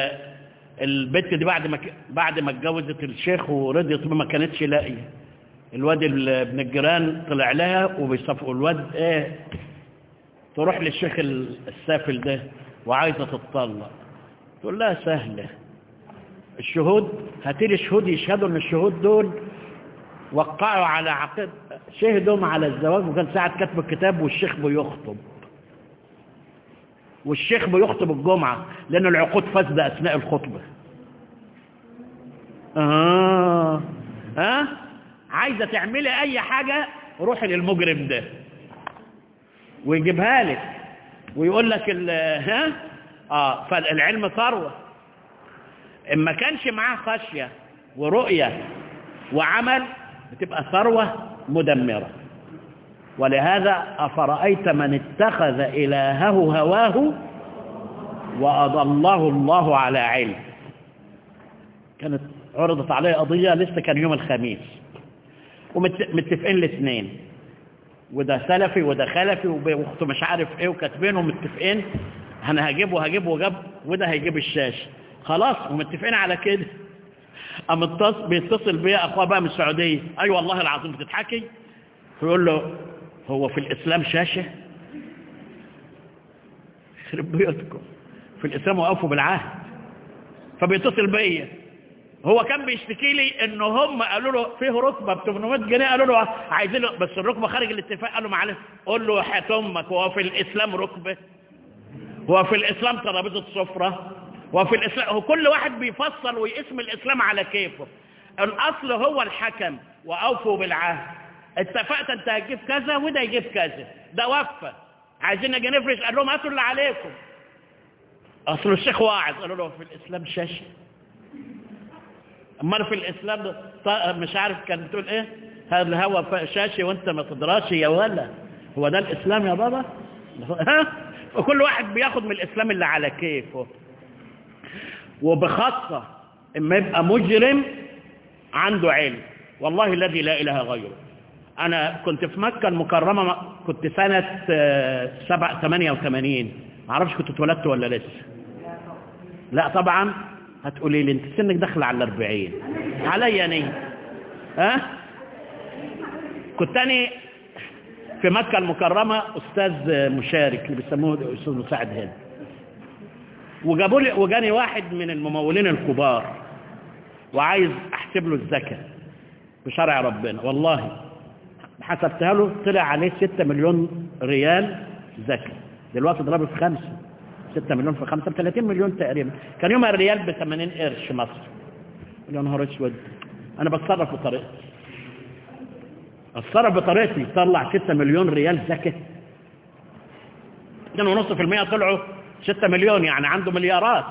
البنت دي بعد ما بعد ما اتجوزت الشيخ ورضيت ما كانتش لاقيه الواد ال- ابن الجيران طلع لها وبيصفقوا الواد ايه تروح للشيخ ال- السافل ده وعايزة تتطلق تقول لها سهلة الشهود هاتيلي شهود يشهدوا ان الشهود دول وقعوا على عقد شهدهم على الزواج وكان ساعة كتب الكتاب والشيخ بيخطب والشيخ بيخطب الجمعة لأن العقود فاسدة أثناء الخطبة آه ها عايزة تعملي أي حاجة روحي للمجرم ده ويجيبها لك ويقول لك ال- ها اه فالعلم ثروة إن ما كانش معاه خشية ورؤية وعمل بتبقى ثروة مدمرة ولهذا أفرأيت من اتخذ إلهه هواه وأضله الله على علم كانت عرضت عليه قضية لسه كان يوم الخميس ومتفقين الاثنين وده سلفي وده خلفي واخته مش عارف ايه وكاتبين ومتفقين انا هجيب وهجيب وجاب وده هيجيب الشاشه خلاص ومتفقين على كده قام اتصل بيتصل بيا اخوه بقى من السعوديه اي أيوة والله العظيم بتضحكي فيقول له هو في الاسلام شاشه يخرب بيوتكم في الاسلام وقفوا بالعهد فبيتصل بيا هو كان بيشتكي لي ان هم قالوا له فيه ركبه ب 800 جنيه قالوا له عايزين له بس الركبه خارج الاتفاق قال له معلش قول له حياه امك هو في الاسلام ركبه هو في الاسلام ترابيزه سفره هو في الاسلام هو كل واحد بيفصل ويقسم الاسلام على كيفه الاصل هو الحكم واوفوا بالعهد اتفقت انت هتجيب كذا وده يجيب كذا ده وفى عايزين نجي نفرش قال لهم هاتوا اللي عليكم اصل الشيخ واعظ قالوا له في الاسلام شاشه امال في الاسلام ط- مش عارف كان بتقول ايه هذا الهوى ف- شاشي وانت ما تدراش يا ولا هو ده الاسلام يا بابا ها وكل واحد بياخد من الاسلام اللي على كيفه وبخاصة اما يبقى مجرم عنده علم والله الذي لا اله غيره انا كنت في مكة المكرمة كنت سنة آه، سبع ثمانية وثمانين معرفش كنت اتولدت ولا لسه لا طبعا هتقولي لي انت سنك داخل على الاربعين عليا نية ها كنت أنا في مكة المكرمة أستاذ مشارك اللي بيسموه أستاذ مساعد هنا وجابوا لي وجاني واحد من الممولين الكبار وعايز أحسب له الزكاة بشرع ربنا والله حسبتها له طلع عليه 6 مليون ريال زكاة دلوقتي اضربه في خمسة 6 مليون في خمسة ب 30 مليون تقريبا كان يومها الريال ب 80 قرش مصر يا نهار اسود انا بتصرف بطريقتي اتصرف بطريقتي طلع 6 مليون ريال زكاة 2.5% طلعوا 6 مليون يعني عنده مليارات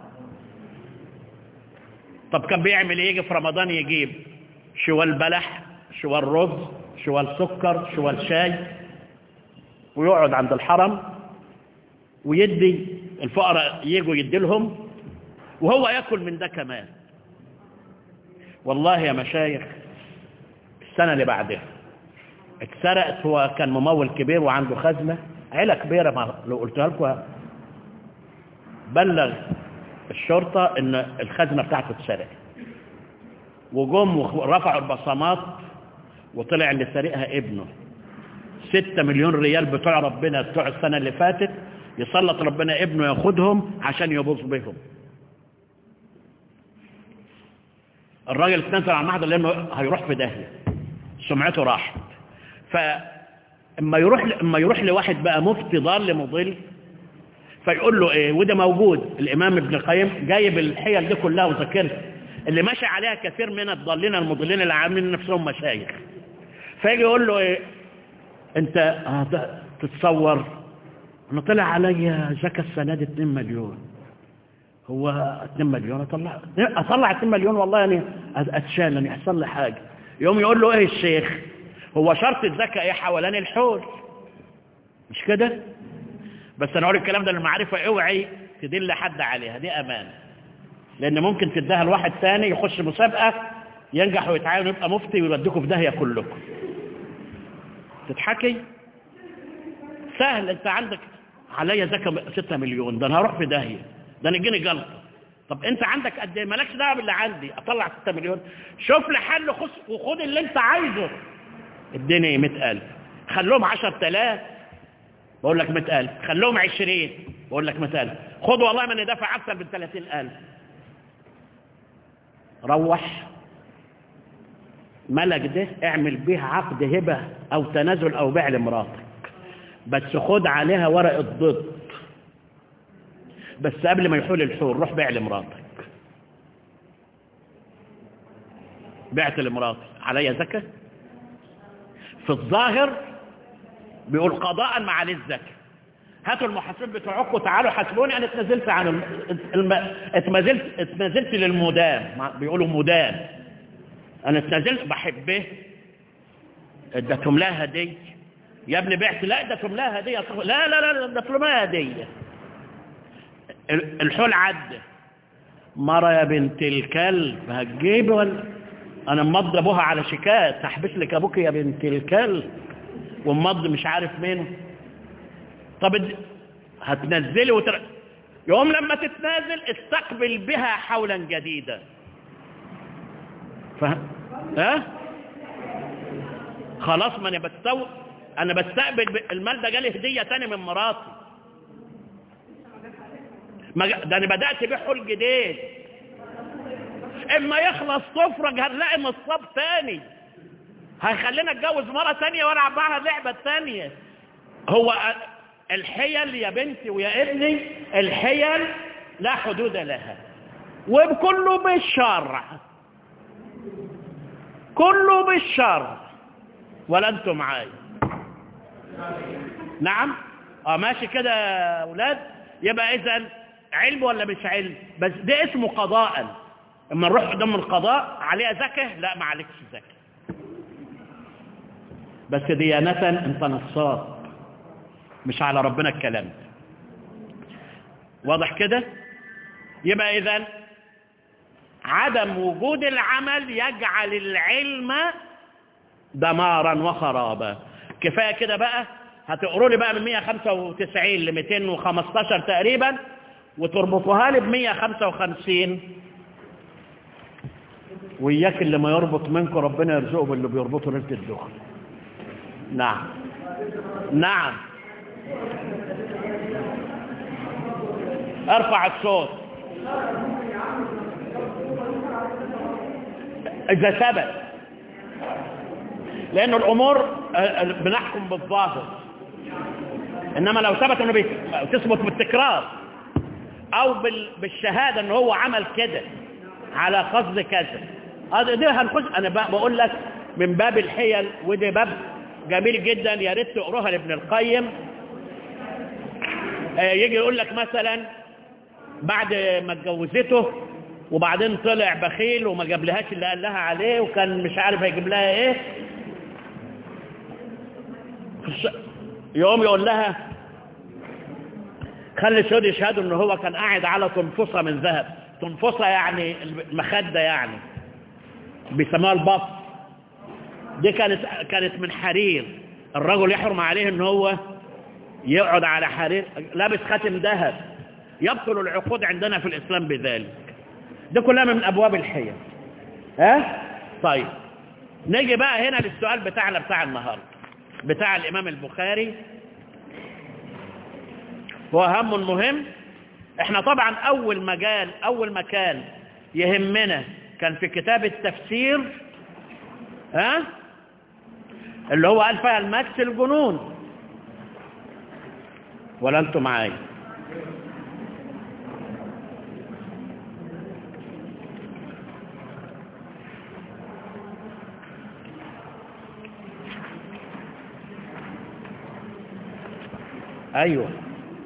طب كان بيعمل ايه يجي في رمضان يجيب شوال بلح شوال رز شوال سكر شوال شاي ويقعد عند الحرم ويدي الفقراء يجوا يدي لهم وهو ياكل من ده كمان والله يا مشايخ السنة اللي بعدها اتسرقت هو كان ممول كبير وعنده خزنة عيلة كبيرة ما لو قلتها لكم بلغ الشرطة ان الخزنة بتاعته اتسرقت وجم ورفعوا البصمات وطلع اللي سارقها ابنه ستة مليون ريال بتوع ربنا بتوع السنة اللي فاتت يسلط ربنا ابنه ياخدهم عشان يبوظ بهم الراجل اتنزل على المحضر لانه هيروح في داهية سمعته راحت فاما يروح اما يروح لواحد بقى مفتي ضال مضل فيقول له ايه وده موجود الامام ابن القيم جايب الحيل دي كلها وذاكرها اللي ماشي عليها كثير من الضالين المضلين اللي عاملين نفسهم مشايخ فيجي يقول له ايه انت هت- تتصور انا طلع عليا زكاة السنة دي 2 مليون هو 2 مليون اطلع اطلع 2 مليون والله يعني اتشال يعني يحصل لي حاجة يوم يقول له ايه الشيخ هو شرط الزكاة ايه حوالين الحول مش كده بس انا اقول الكلام ده للمعرفة اوعي تدل حد عليها دي امانة لان ممكن تديها لواحد ثاني يخش مسابقة ينجح ويتعاون يبقى مفتي ويوديكم في داهية كلكم تضحكي سهل انت عندك عليا زكاة 6 مليون ده انا هروح في داهية ده انا يجيني جلطة طب انت عندك قد ايه مالكش دعوه باللي عندي اطلع 6 مليون شوف لي حل خص وخد اللي انت عايزه اديني 100000 خلوهم 10000 بقول لك 100000 خلوهم 20 بقول لك 100000 خد والله من دافع اكثر من 30000 روح ملك ده اعمل بيه عقد هبة او تنازل او بيع لمراتك بس خد عليها ورقة ضد بس قبل ما يحول الحول روح بيع لمراتك بعت لمراتي عليا زكاة في الظاهر بيقول قضاء ما عليه الزكاة هاتوا المحاسبين بتوعكم تعالوا حاسبوني انا اتنزلت عن الم... الم... اتنزلت اتنزلت للمدان بيقولوا مدان انا اتنزلت بحبه ادتهم لها هديه يا ابني بعت لا ادتهم لها هديه لا لا لا ادتهم لها هديه الحول عدى مرة يا بنت الكلب هتجيبي ولا انا مضى ابوها على شيكات هحبس لك ابوك يا بنت الكلب ومض مش عارف مين طب هتنزلي وتر... يوم لما تتنازل استقبل بها حولا جديدا فهم ها خلاص ما انا بستو انا بستقبل المال ده جالي هديه تاني من مراتي ما ده انا بدات بيه حول جديد اما يخلص تفرج هنلاقي نصاب تاني هيخلينا اتجوز مره تانية والعب معاها اللعبه التانية هو الحيل يا بنتي ويا ابني الحيل لا حدود لها وكله بالشرع كله بالشرع ولا انتم معايا نعم اه ماشي كده يا اولاد يبقى اذا علم ولا مش علم بس ده اسمه قضاء اما نروح قدام القضاء عليها زكاه لا ما عليكش زكاه بس ديانة انت نصاب مش على ربنا الكلام واضح كده يبقى اذا عدم وجود العمل يجعل العلم دمارا وخرابا كفاية كده بقى هتقروا لي بقى من 195 ل 215 تقريبا وتربطوها لي ب 155 وإياك اللي ما يربط منكم ربنا يرزقه باللي بيربطوا ليلة الدخل نعم نعم ارفع الصوت اذا ثبت لان الامور بنحكم بالظاهر انما لو ثبت انه تثبت بالتكرار او بالشهاده ان هو عمل كده على قصد كذا هذا ده هنخش انا بقول لك من باب الحيل وده باب جميل جدا يا ريت تقروها لابن القيم يجي يقول لك مثلا بعد ما اتجوزته وبعدين طلع بخيل وما جابلهاش اللي قال لها عليه وكان مش عارف هيجيب لها ايه يقوم يقول لها خلي الشهود يشهدوا ان هو كان قاعد على تنفصة من ذهب تنفصة يعني المخدة يعني بيسموها البط دي كانت كانت من حرير الرجل يحرم عليه ان هو يقعد على حرير لابس خاتم ذهب يبطل العقود عندنا في الإسلام بذلك ده كلها من أبواب الحيل ها طيب نيجي بقى هنا للسؤال بتاعنا بتاع النهاردة بتاع الإمام البخاري هو هم مهم احنا طبعا أول مجال أول مكان يهمنا كان في كتاب التفسير ها اللي هو قال فيها المكس الجنون ولا انتم معايا ايوه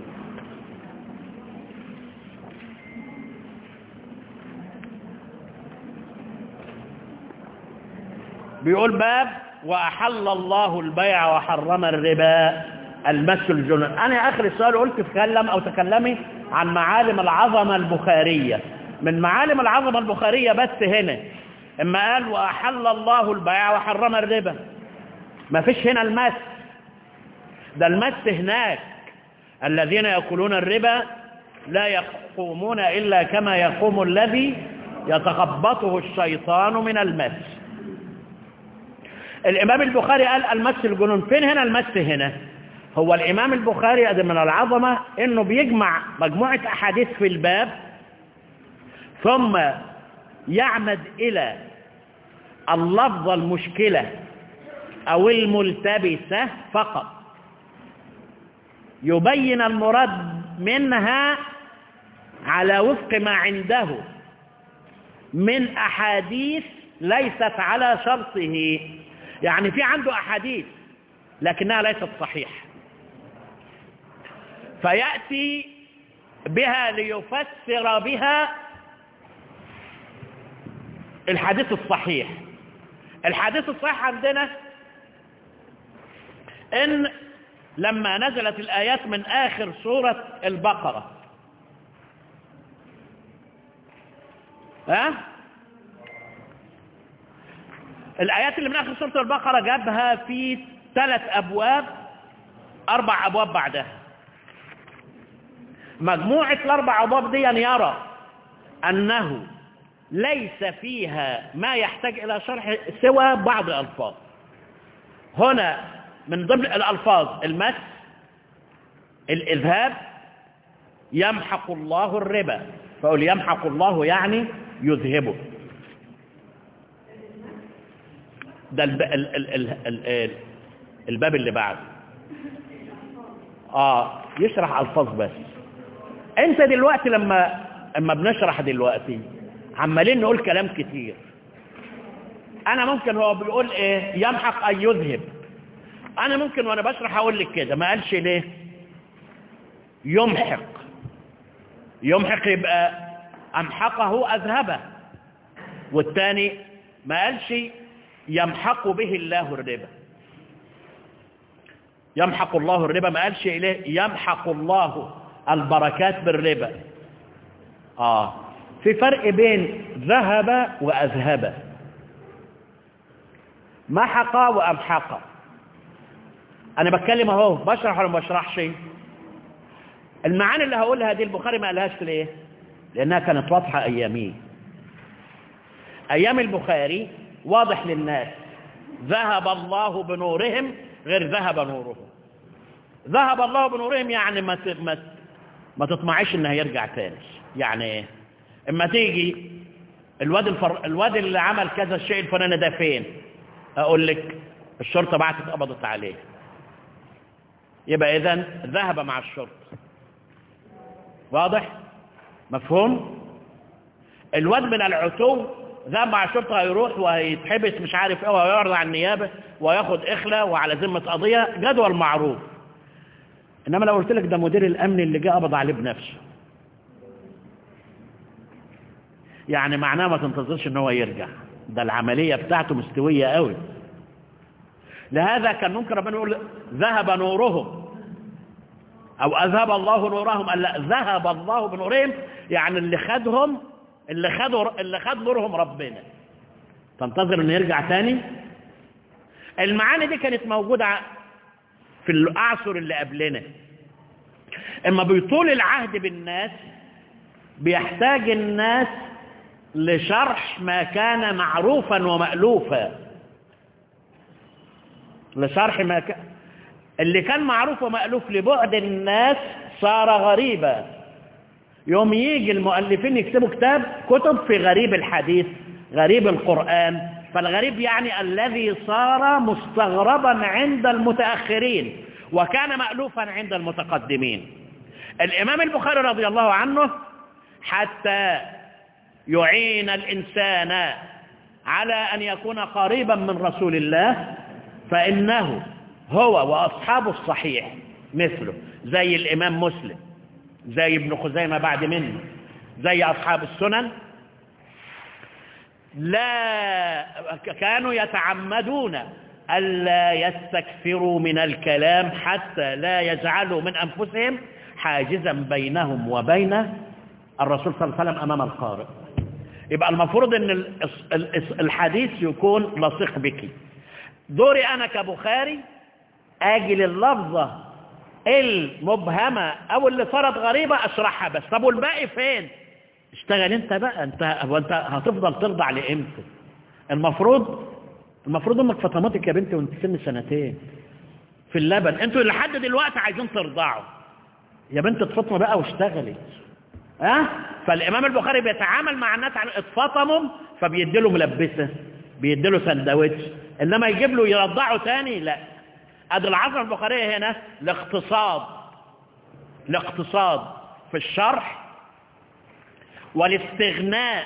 بيقول باب وأحل الله البيع وحرم الربا المس الجنون أنا آخر السؤال قلت تكلم أو تكلمي عن معالم العظمة البخارية من معالم العظمة البخارية بس هنا إما قال وأحل الله البيع وحرم الربا ما فيش هنا المس ده المس هناك الذين يأكلون الربا لا يقومون إلا كما يقوم الذي يتخبطه الشيطان من المس الإمام البخاري قال المس الجنون فين هنا المس هنا هو الإمام البخاري قد من العظمة إنه بيجمع مجموعة أحاديث في الباب ثم يعمد إلى اللفظة المشكلة أو الملتبسة فقط يبين المراد منها على وفق ما عنده من أحاديث ليست على شرطه يعني في عنده أحاديث لكنها ليست صحيحة فيأتي بها ليفسر بها الحديث الصحيح الحديث الصحيح عندنا ان لما نزلت الآيات من آخر سورة البقرة ها الآيات اللي من آخر سورة البقرة جابها في ثلاث أبواب أربع أبواب بعدها مجموعة الأربع أبواب دي يرى أنه ليس فيها ما يحتاج إلى شرح سوى بعض الألفاظ هنا من ضمن الألفاظ المس الإذهاب يمحق الله الربا فقول يمحق الله يعني يذهبه ده الب... ال... ال... ال... ال... الباب اللي بعده اه يشرح الفاظ بس انت دلوقتي لما اما بنشرح دلوقتي عمالين نقول كلام كتير انا ممكن هو بيقول ايه يمحق اي يذهب انا ممكن وانا بشرح اقول لك كده ما قالش ليه يمحق يمحق يبقى امحقه اذهبه والتاني ما قالش يمحق به الله الربا يمحق الله الربا ما قالش إليه يمحق الله البركات بالربا آه في فرق بين ذهب وأذهب محق وأمحق أنا بتكلم أهو بشرح ولا ما بشرحش المعاني اللي هقولها دي البخاري ما قالهاش ليه لأنها كانت واضحة أياميه أيام البخاري واضح للناس ذهب الله بنورهم غير ذهب نورهم ذهب الله بنورهم يعني ما ما ما تطمعيش انه هيرجع تاني يعني ايه اما تيجي الواد الفر... الواد اللي عمل كذا الشيء الفلاني ده فين اقول لك الشرطه بعتت قبضت عليه يبقى اذا ذهب مع الشرطه واضح مفهوم الواد من العتو ذهب مع الشرطة هيروح وهيتحبس مش عارف ايه وهيعرض على النيابة وياخد إخلة وعلى ذمة قضية جدول معروف إنما لو قلت لك ده مدير الأمن اللي جه قبض عليه بنفسه يعني معناه ما تنتظرش ان هو يرجع ده العملية بتاعته مستوية قوي لهذا كان ممكن ربنا يقول ذهب نورهم أو أذهب الله نورهم قال لا ذهب الله بنورهم يعني اللي خدهم اللي خدوا اللي خد نورهم ربنا تنتظر انه يرجع تاني المعاني دي كانت موجودة في الأعصر اللي قبلنا اما بيطول العهد بالناس بيحتاج الناس لشرح ما كان معروفا ومألوفا لشرح ما كان اللي كان معروف ومألوف لبعد الناس صار غريبا يوم يجي المؤلفين يكتبوا كتاب كتب في غريب الحديث غريب القرآن فالغريب يعني الذي صار مستغربا عند المتأخرين وكان مألوفا عند المتقدمين الإمام البخاري رضي الله عنه حتى يعين الإنسان على أن يكون قريبا من رسول الله فإنه هو وأصحابه الصحيح مثله زي الإمام مسلم زي ابن خزيمة بعد منه زي أصحاب السنن لا كانوا يتعمدون ألا يستكثروا من الكلام حتى لا يجعلوا من أنفسهم حاجزا بينهم وبين الرسول صلى الله عليه وسلم أمام القارئ يبقى المفروض أن الحديث يكون لصيق بك دوري أنا كبخاري أجي لللفظة المبهمة او اللي صارت غريبة اشرحها بس طب والباقي فين اشتغل انت بقى انت هو انت هتفضل ترضع لامتى المفروض المفروض امك فطمتك يا بنتي وانت سن سنتين في اللبن انتوا لحد دلوقتي عايزين ترضعوا يا بنت اتفطمي بقى واشتغلي ها أه؟ فالامام البخاري بيتعامل مع الناس على اتفطموا فبيديله ملبسه بيديله سندوتش انما يجيب له يرضعه تاني لا ادي العصر البخاريه هنا الاقتصاد الاقتصاد في الشرح والاستغناء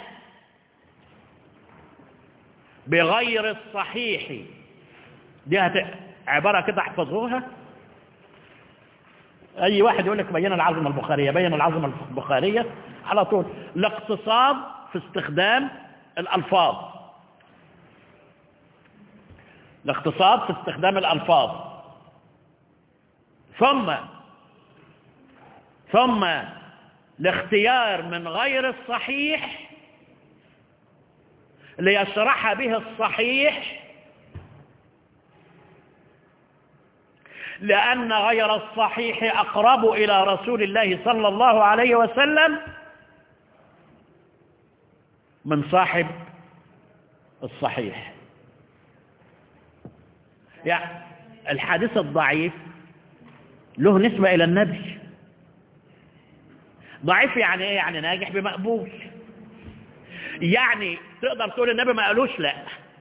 بغير الصحيح دي هت... عبارة كده احفظوها اي واحد يقول لك بين العظمة البخارية بين العظمة البخارية على طول الاقتصاد في استخدام الالفاظ الاقتصاد في استخدام الالفاظ ثم ثم الاختيار من غير الصحيح ليشرح به الصحيح لأن غير الصحيح أقرب إلى رسول الله صلى الله عليه وسلم من صاحب الصحيح يعني الحديث الضعيف له نسبة إلى النبي ضعيف يعني ايه يعني ناجح بمقبول يعني تقدر تقول النبي ما قالوش لا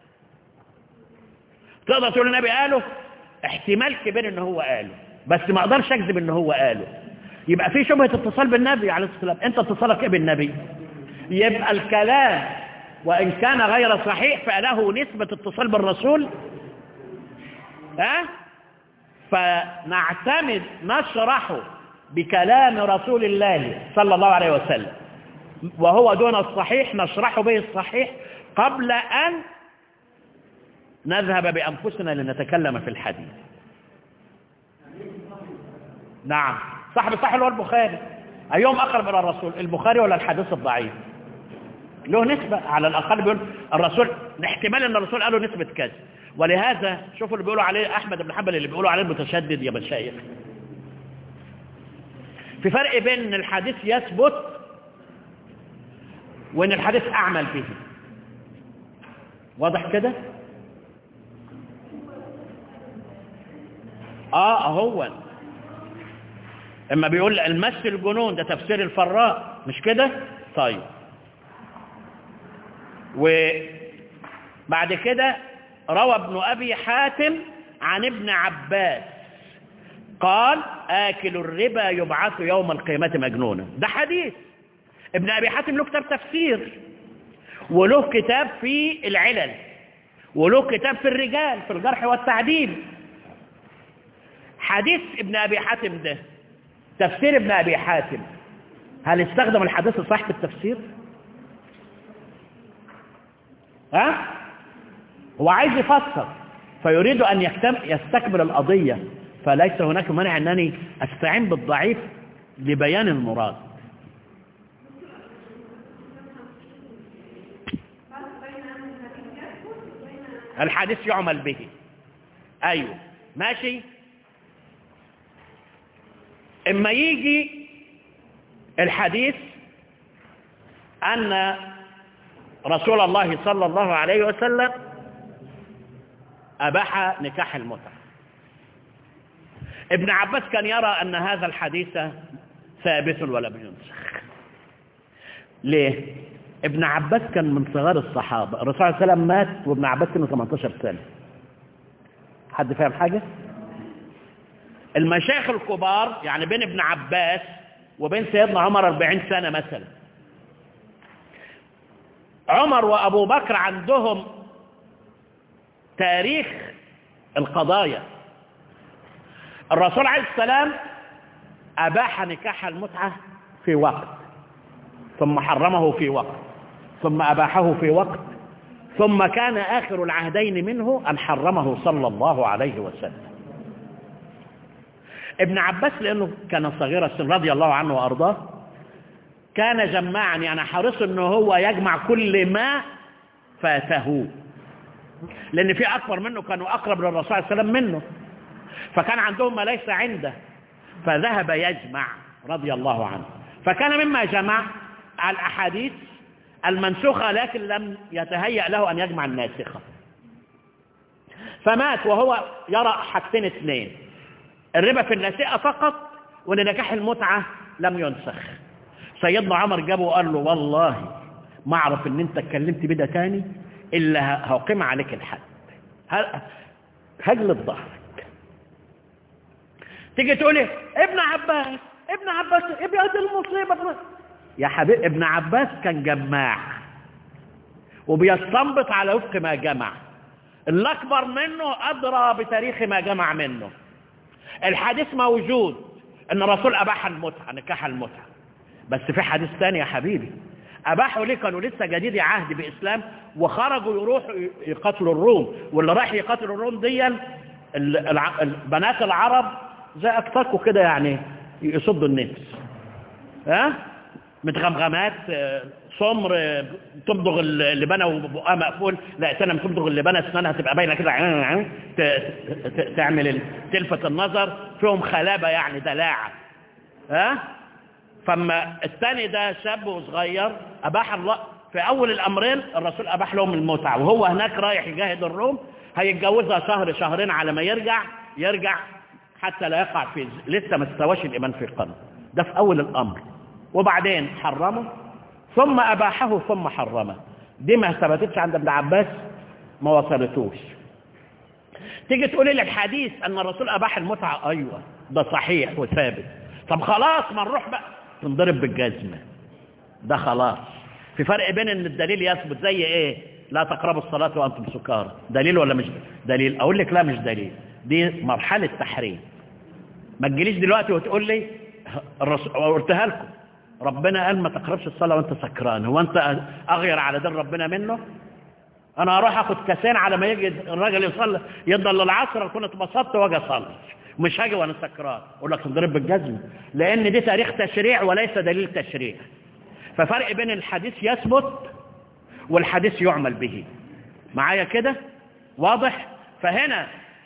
تقدر تقول النبي قاله احتمال كبير ان هو قاله بس ما اقدرش اكذب ان هو قاله يبقى في شبهة اتصال بالنبي عليه الصلاة والسلام انت اتصالك ايه بالنبي يبقى الكلام وان كان غير صحيح فله نسبة اتصال بالرسول ها فنعتمد نشرحه بكلام رسول الله صلى الله عليه وسلم وهو دون الصحيح نشرح به الصحيح قبل أن نذهب بأنفسنا لنتكلم في الحديث نعم صاحب الصحيح هو البخاري أيهم أقرب إلى الرسول البخاري ولا الحديث الضعيف له نسبة على الأقل بيقول الرسول احتمال أن الرسول قاله نسبة كذا ولهذا شوفوا اللي بيقولوا عليه أحمد بن حنبل اللي بيقولوا عليه المتشدد يا مشايخ في فرق بين ان الحديث يثبت وان الحديث اعمل به واضح كده اه هو اما بيقول المس الجنون ده تفسير الفراء مش كده طيب وبعد كده روى ابن ابي حاتم عن ابن عباس قال آكل الربا يبعث يوم القيامة مجنونا ده حديث ابن أبي حاتم له كتاب تفسير وله كتاب في العلل وله كتاب في الرجال في الجرح والتعديل حديث ابن أبي حاتم ده تفسير ابن أبي حاتم هل استخدم الحديث الصحيح في التفسير ها هو عايز يفسر فيريد أن يستكمل القضية فليس هناك مانع أنني أستعين بالضعيف لبيان المراد الحديث يعمل به أيوه ماشي إما يجي الحديث أن رسول الله صلى الله عليه وسلم أباح نكاح المتعة ابن عباس كان يرى أن هذا الحديث ثابت ولم ينسخ ليه؟ ابن عباس كان من صغار الصحابة الرسول صلى الله عليه وسلم مات وابن عباس كان 18 سنة حد فاهم حاجة؟ المشايخ الكبار يعني بين ابن عباس وبين سيدنا عمر 40 سنة مثلا عمر وأبو بكر عندهم تاريخ القضايا الرسول عليه السلام أباح نكاح المتعة في وقت ثم حرمه في وقت ثم أباحه في وقت ثم كان آخر العهدين منه أن حرمه صلى الله عليه وسلم ابن عباس لأنه كان صغير السن رضي الله عنه وأرضاه كان جماعا يعني حريص أنه هو يجمع كل ما فاته لأن في أكبر منه كانوا أقرب للرسول صلى الله عليه وسلم منه فكان عندهم ما ليس عنده فذهب يجمع رضي الله عنه فكان مما جمع الأحاديث المنسوخة لكن لم يتهيأ له أن يجمع الناسخة فمات وهو يرى حاجتين اثنين الربا في الناسئة فقط وان نكاح المتعة لم ينسخ سيدنا عمر جابه وقال له والله ما اعرف ان انت اتكلمت بده تاني الا هقيم عليك الحد ه- هجلد ظهرك تيجي تقولي ابن عباس ابن عباس ابن هذه المصيبة يا حبيبي ابن عباس كان جماع وبيستنبط على وفق ما جمع الأكبر منه أدرى بتاريخ ما جمع منه الحديث موجود ان الرسول اباح المتعه نكاح المتعه بس في حديث ثاني يا حبيبي اباحوا ليه كانوا لسه جديد عهد باسلام وخرجوا يروحوا يقاتلوا الروم واللي راح يقاتلوا الروم دي ال- الع- البنات العرب زي اكتاكوا كده يعني يصدوا النفس ها متغمغمات آه، سمر آه، تمضغ اللبانه وبقها مقفول لا استنى لما تمضغ اللبانه اسنانها تبقى باينه كده ت- ت- تعمل ال- تلفت النظر فيهم خلابه يعني دلاعه ها فما الثاني ده شاب وصغير اباح الله في اول الامرين الرسول اباح لهم المتعه وهو هناك رايح يجاهد الروم هيتجوزها شهر شهرين على ما يرجع يرجع حتى لا يقع في لسه ما استواش الايمان في قلبه ده في اول الامر وبعدين حرمه ثم اباحه ثم حرمه دي ما ثبتتش عند ابن عباس ما وصلتوش تيجي تقولي لي الحديث ان الرسول اباح المتعه ايوه ده صحيح وثابت طب خلاص ما نروح بقى تنضرب بالجزمه ده خلاص في فرق بين ان الدليل يثبت زي ايه لا تقربوا الصلاه وانتم سكارى دليل ولا مش دليل اقول لك لا مش دليل دي مرحله تحريم ما تجيليش دلوقتي وتقول لي الرسول قلتها لكم ربنا قال ما تقربش الصلاه وانت سكران هو انت اغير على دين ربنا منه انا هروح اخد كاسين على ما يجي الراجل يصلي يضل العصر اكون اتبسطت واجي اصلي مش هاجي وانا سكران اقول لك تضرب بالجزم لان دي تاريخ تشريع وليس دليل تشريع ففرق بين الحديث يثبت والحديث يعمل به معايا كده واضح فهنا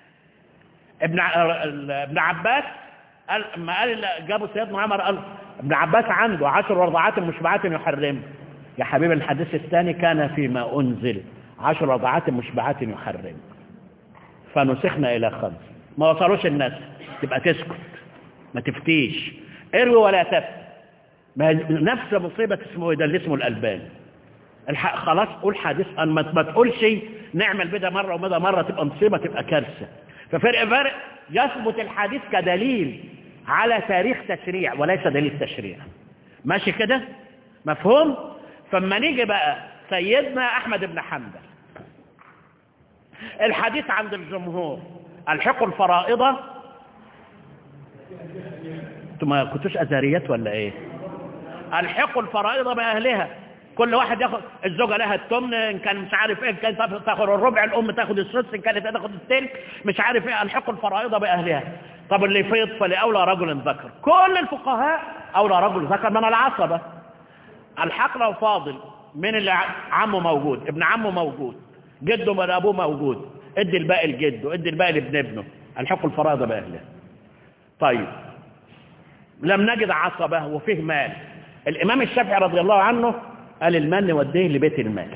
ابن ع- ابن عباس قال ما قال جابوا سيدنا عمر قال ابن عباس عنده عشر رضعات مشبعات يحرم يا حبيبي الحديث الثاني كان فيما انزل عشر رضعات مشبعات يحرم فنسخنا الى خمس ما وصلوش الناس تبقى تسكت ما تفتيش اروي ولا تفتي ما هي نفس مصيبة اسمه إيه ده اللي اسمه الألباني الح... خلاص قول حديث أن ما ما تقولش نعمل بدا مرة ومدى مرة تبقى مصيبة تبقى كارثة ففرق فرق يثبت الحديث كدليل على تاريخ تشريع وليس دليل تشريع ماشي كده مفهوم فما نيجي بقى سيدنا أحمد بن حنبل الحديث عند الجمهور الحقوا الفرائضة انتوا ما كنتوش أزاريات ولا ايه الحقوا الفرائض بأهلها كل واحد ياخد الزوجة لها التمن ان كان مش عارف ايه ان كان تاخد الربع الام تاخد السدس ان كانت تاخد التلت مش عارف ايه الحقوا الفرائض بأهلها طب اللي يفيض فلأولى رجل ذكر كل الفقهاء أولى رجل ذكر من العصبة الحق لو فاضل من اللي عمه موجود ابن عمه موجود جده من ابوه موجود ادي الباقي لجده ادي الباقي لابن ابنه الحقوا الفرائض بأهلها طيب لم نجد عصبة وفيه مال الإمام الشافعي رضي الله عنه قال المال نوديه لبيت المال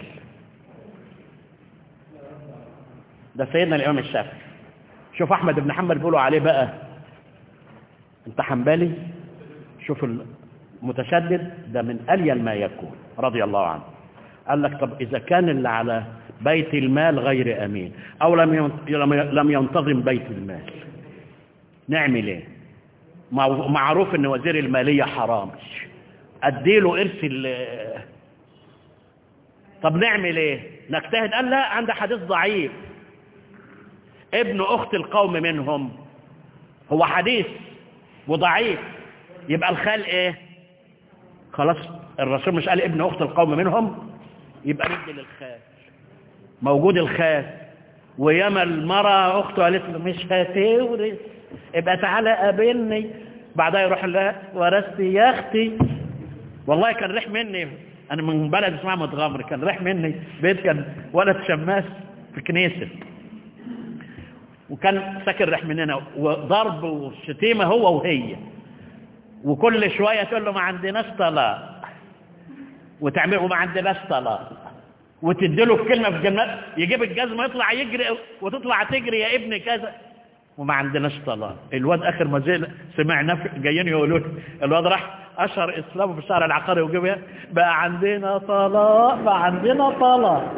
ده سيدنا الإمام الشافعي شوف أحمد بن حنبل بيقولوا عليه بقى أنت حنبلي شوف المتشدد ده من ألين ما يكون رضي الله عنه قال لك طب إذا كان اللي على بيت المال غير أمين أو لم ين- لم ينتظم بيت المال نعمل ايه مع- معروف ان وزير المالية حرام اديله ارث ال- طب نعمل ايه نجتهد قال لا عند حديث ضعيف ابن اخت القوم منهم هو حديث وضعيف يبقى الخال ايه خلاص الرسول مش قال ابن اخت القوم منهم يبقى ندي للخال موجود الخال وياما المرأة أخته قالت له مش هتورث ابقى تعالى قابلني بعدها يروح لها ورثتي يا أختي والله كان ريح مني أنا من بلد اسمها متغمر كان ريح مني بيت كان ولد شماس في كنيسة وكان ساكن رح مننا وضرب وشتيمة هو وهي وكل شوية تقول له ما عندناش طلاق وتعمل وما عندناش طلاق وتديله الكلمة في الجنة يجيب الجزمة يطلع يجري وتطلع تجري يا ابني كذا وما عندناش طلاق الواد اخر ما زي سمعنا في- جايين يقولوا له، الواد راح اشهر اسلامه في الشهر العقاري وجاب بقى عندنا طلاق بقى عندنا طلاق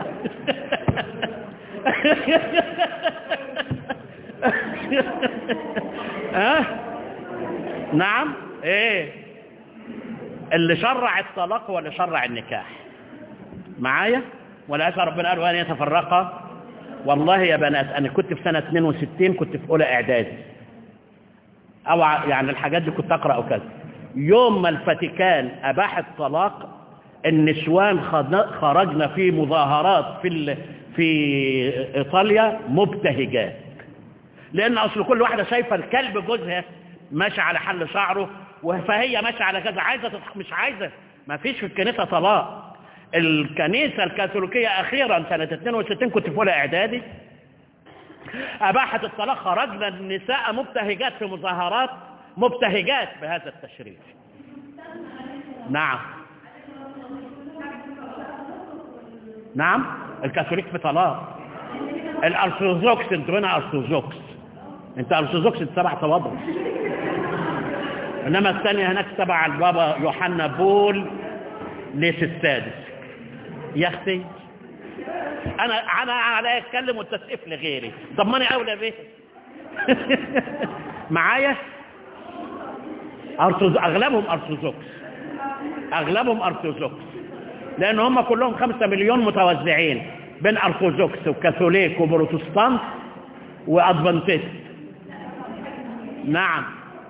ها نعم ايه اللي شرع الطلاق هو اللي شرع النكاح معايا وللاسف ربنا قال وان يتفرقا والله يا بنات انا كنت في سنه 62 كنت في اولى اعدادي او ع- يعني الحاجات دي كنت اقرا وكذا يوم ما الفاتيكان اباح الطلاق النسوان خد- خرجنا في مظاهرات في ال... في ايطاليا مبتهجات لان اصل كل واحده شايفه الكلب جوزها ماشي على حل شعره فهي ماشيه على كذا عايزه تتح... مش عايزه ما فيش في الكنيسه طلاق الكنيسه الكاثوليكيه اخيرا سنه 62 كنت في اولى اعدادي اباحت الطلاق خرجنا النساء مبتهجات في مظاهرات مبتهجات بهذا التشريف نعم نعم الكاثوليك في طلاق الارثوذكس انتوا هنا ارثوذكس انت ارثوذكس تبع توادرس انما الثانيه هناك تبع البابا يوحنا بول ليس السادس يا اختي انا انا على اتكلم والتسقيف لغيري طب ما انا اولى به معايا أرثوذ... اغلبهم ارثوذكس اغلبهم ارثوذكس لان هم كلهم خمسة مليون متوزعين بين ارثوذكس وكاثوليك وبروتستانت وادفنتست نعم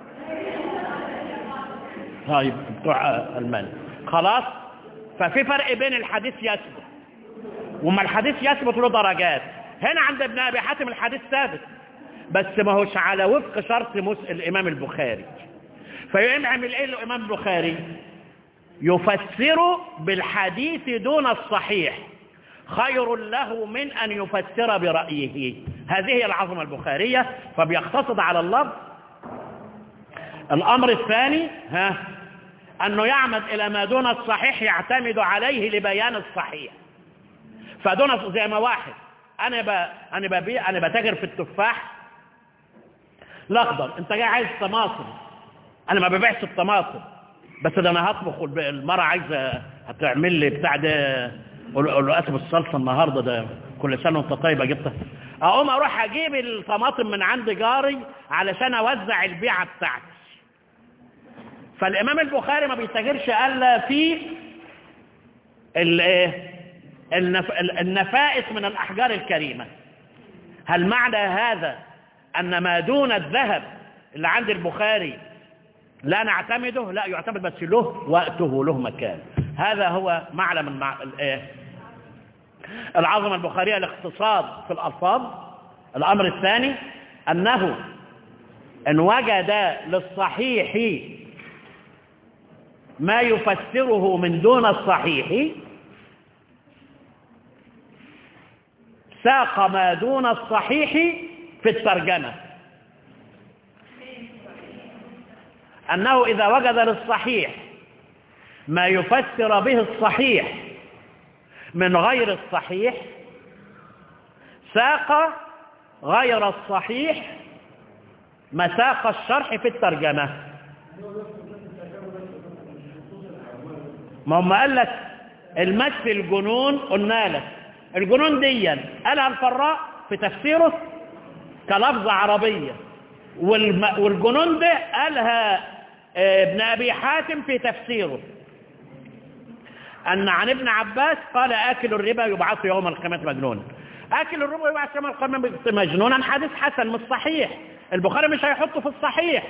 طيب بتوع المانيا خلاص ففي فرق بين الحديث يثبت وما الحديث يثبت له درجات هنا عند ابن ابي حاتم الحديث ثابت بس ما هوش على وفق شرط مس... الامام البخاري فيعمل ايه الامام البخاري يفسر بالحديث دون الصحيح خير له من ان يفسر برايه هذه هي العظمه البخاريه فبيقتصد على اللفظ الامر الثاني ها انه يعمد الى ما دون الصحيح يعتمد عليه لبيان الصحيح فدون زي ما واحد انا ب... انا ببيع انا بتاجر في التفاح الاخضر انت جاي عايز طماطم انا ما ببيعش الطماطم بس ده انا هطبخ والب- المرة عايزة هتعمل لي بتاع ده قول قول له اسف الصلصة النهاردة ده كل سنة وانت طيبة جبتها اقوم اروح اجيب الطماطم من عند جاري علشان اوزع البيعة بتاعتي فالامام البخاري ما بيتاجرش الا في الايه النف... النفائس من الاحجار الكريمة هل معنى هذا ان ما دون الذهب اللي عند البخاري لا نعتمده لا يعتمد بس له وقته له مكان هذا هو معنى من مع... الايه العظمة البخارية الاقتصاد في الألفاظ الأمر الثاني أنه إن وجد للصحيح ما يفسره من دون الصحيح ساق ما دون الصحيح في الترجمة أنه إذا وجد للصحيح ما يفسر به الصحيح من غير الصحيح ساق غير الصحيح مساق الشرح في الترجمة ما هم قال لك المس الجنون قلنا لك الجنون ديا قالها الفراء في تفسيره كلفظة عربية والم... والجنون ده قالها آه، ابن أبي حاتم في تفسيره أن عن ابن عباس قال آكل الربا يبعث يوم القيامة مجنون آكل الربا يبعث يوم القيامة مجنونا حديث حسن مش صحيح البخاري مش هيحطه في الصحيح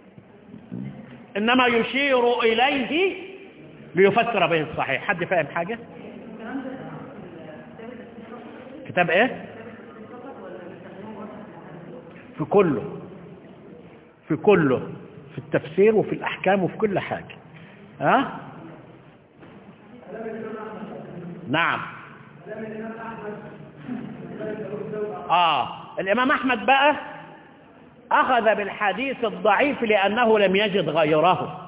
إنما يشير إليه ليفسر به الصحيح حد فاهم حاجة كتاب ايه في كله في كله في التفسير وفي الأحكام وفي كل حاجة ها نعم آه الإمام أحمد بقى أخذ بالحديث الضعيف لأنه لم يجد غيره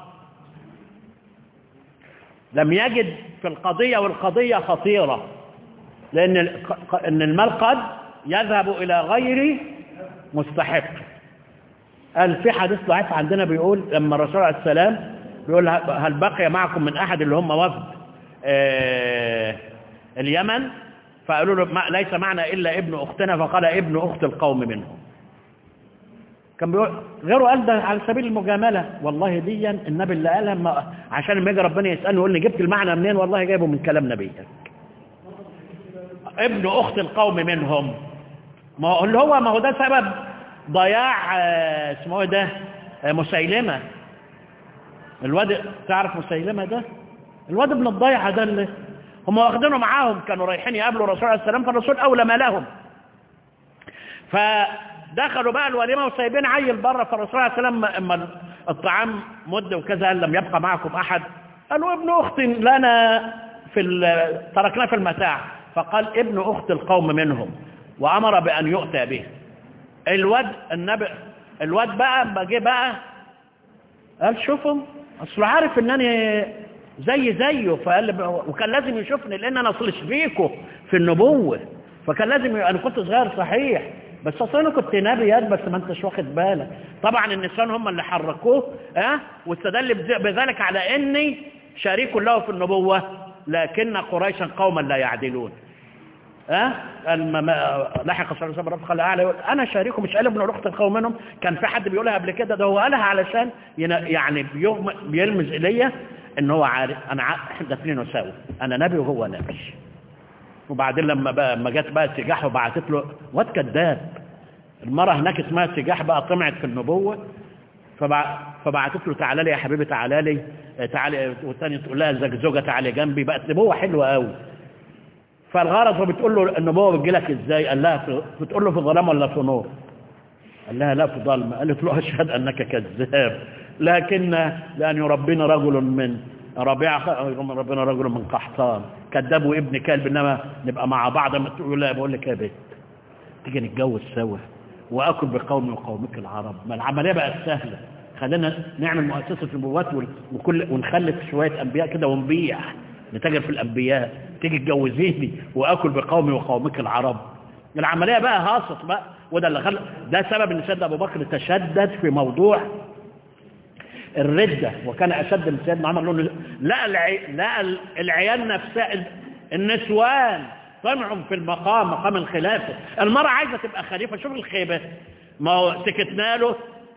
لم يجد في القضية والقضية خطيرة لأن ال- ق- إن المال قد يذهب إلى غير مستحق قال في حديث ضعيف عندنا بيقول لما الرسول عليه السلام بيقول هل بقي معكم من أحد اللي هم وفد آه، اليمن فقالوا له ما ليس معنا إلا ابن أختنا فقال ابن أخت القوم منهم كان بيقول غيره قال ده على سبيل المجاملة والله دي النبي اللي قالها ما عشان لما يجي ربنا يسألني يقول لي جبت المعنى منين والله جايبه من كلام نبيك ابن أخت القوم منهم ما هو اللي هو ما هو ده سبب ضياع آه، اسمه ايه ده آه، مسيلمة الواد تعرف مسيلمة ده الواد ابن الضيعة ده اللي هم واخدينه معاهم كانوا رايحين يقابلوا الرسول عليه السلام فالرسول أولى ما لهم فدخلوا بقى الوليمة وسايبين عيل بره فالرسول عليه السلام اما الطعام مد وكذا قال لم يبقى معكم أحد قالوا ابن أخت لنا في ال- تركناه في المتاع فقال ابن أخت القوم منهم وأمر بأن يؤتى به الواد النبي الواد بقى اما جه بقى قال شوفهم اصله عارف ان انا زي زيه فقال لي وكان لازم يشوفني لان انا اصل شريكه في النبوه فكان لازم ي- انا كنت صغير صحيح بس اصل انا كنت نبي ياد بس ما انتش واخد بالك طبعا النسوان هم اللي حركوه ها واستدل بذ- بذلك على اني شريك له في النبوه لكن قريشا قوما لا يعدلون ها لما ما- لحق صلى الله عليه وسلم قال اعلى يقول انا شريكه مش قال ابن الاخت القوم منهم كان في حد بيقولها قبل كده ده هو قالها علشان ين- يعني بيغم- بيلمز الي ان هو عارف انا ع- احنا الاثنين نساوي انا نبي وهو نبي وبعدين لما بقى لما جت بقى سجاح وبعتت له واد كذاب المراه هناك اسمها سجاح بقى طمعت في النبوه فبع... فبعتت له تعالى لي يا حبيبي تعالى لي آه، تعالى والثانيه تقول لها زجزوجه تعالى جنبي بقت نبوه حلوه قوي فالغرض فبتقول له النبوة بتجي لك ازاي قال لها في... بتقول له في ظلام ولا في نور قال لها لا في ظلمة قالت له أشهد أنك كذاب لكن لأن يربينا رجل من ربيعة من ربنا رجل من قحطان كذاب وابن كلب إنما نبقى مع بعض ما تقول لا بقول لك يا بنت تيجي نتجوز سوا وأكل بقومي وقومك العرب ما العملية بقت سهلة خلينا نعمل مؤسسة نبوات وال- وكل ونخلف شوية أنبياء كده ونبيع نتاجر في الأنبياء تيجي تجوزيني وأكل بقومي وقومك العرب العملية بقى هاصت بقى وده اللي خلق ده سبب ان سيدنا أبو بكر تشدد في موضوع الردة وكان أشد من سيدنا عمر لأنه لا العي... لا العيال نفسها النسوان طمعهم في المقام مقام الخلافة المرأة عايزة تبقى خليفة شوف الخيبة ما هو سكتنا له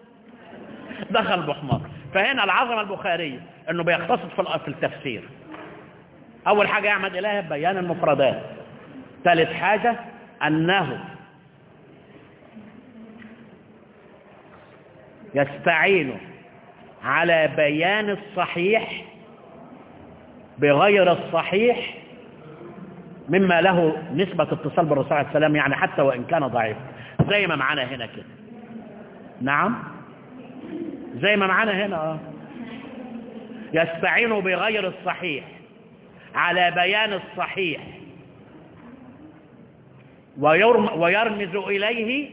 دخل بحمار فهنا العظمة البخارية انه بيختصص في الأ- في التفسير اول حاجة يعمد اليها بيان المفردات ثالث حاجة انه يستعين على بيان الصحيح بغير الصحيح مما له نسبة اتصال بالرسول عليه السلام يعني حتى وإن كان ضعيف زي ما معانا هنا كده نعم زي ما معانا هنا اه يستعين بغير الصحيح على بيان الصحيح ويرم ويرمز إليه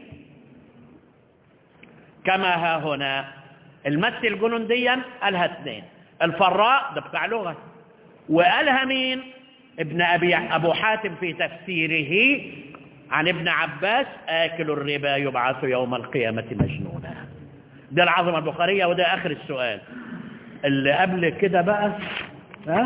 كما ها هنا المس الجنونديا قالها اثنين الفراء ده بتاع لغة وقالها مين ابن أبي أبو حاتم في تفسيره عن ابن عباس آكل الربا يبعث يوم القيامة مجنونا ده العظمة البخارية وده آخر السؤال اللي قبل كده بقى ها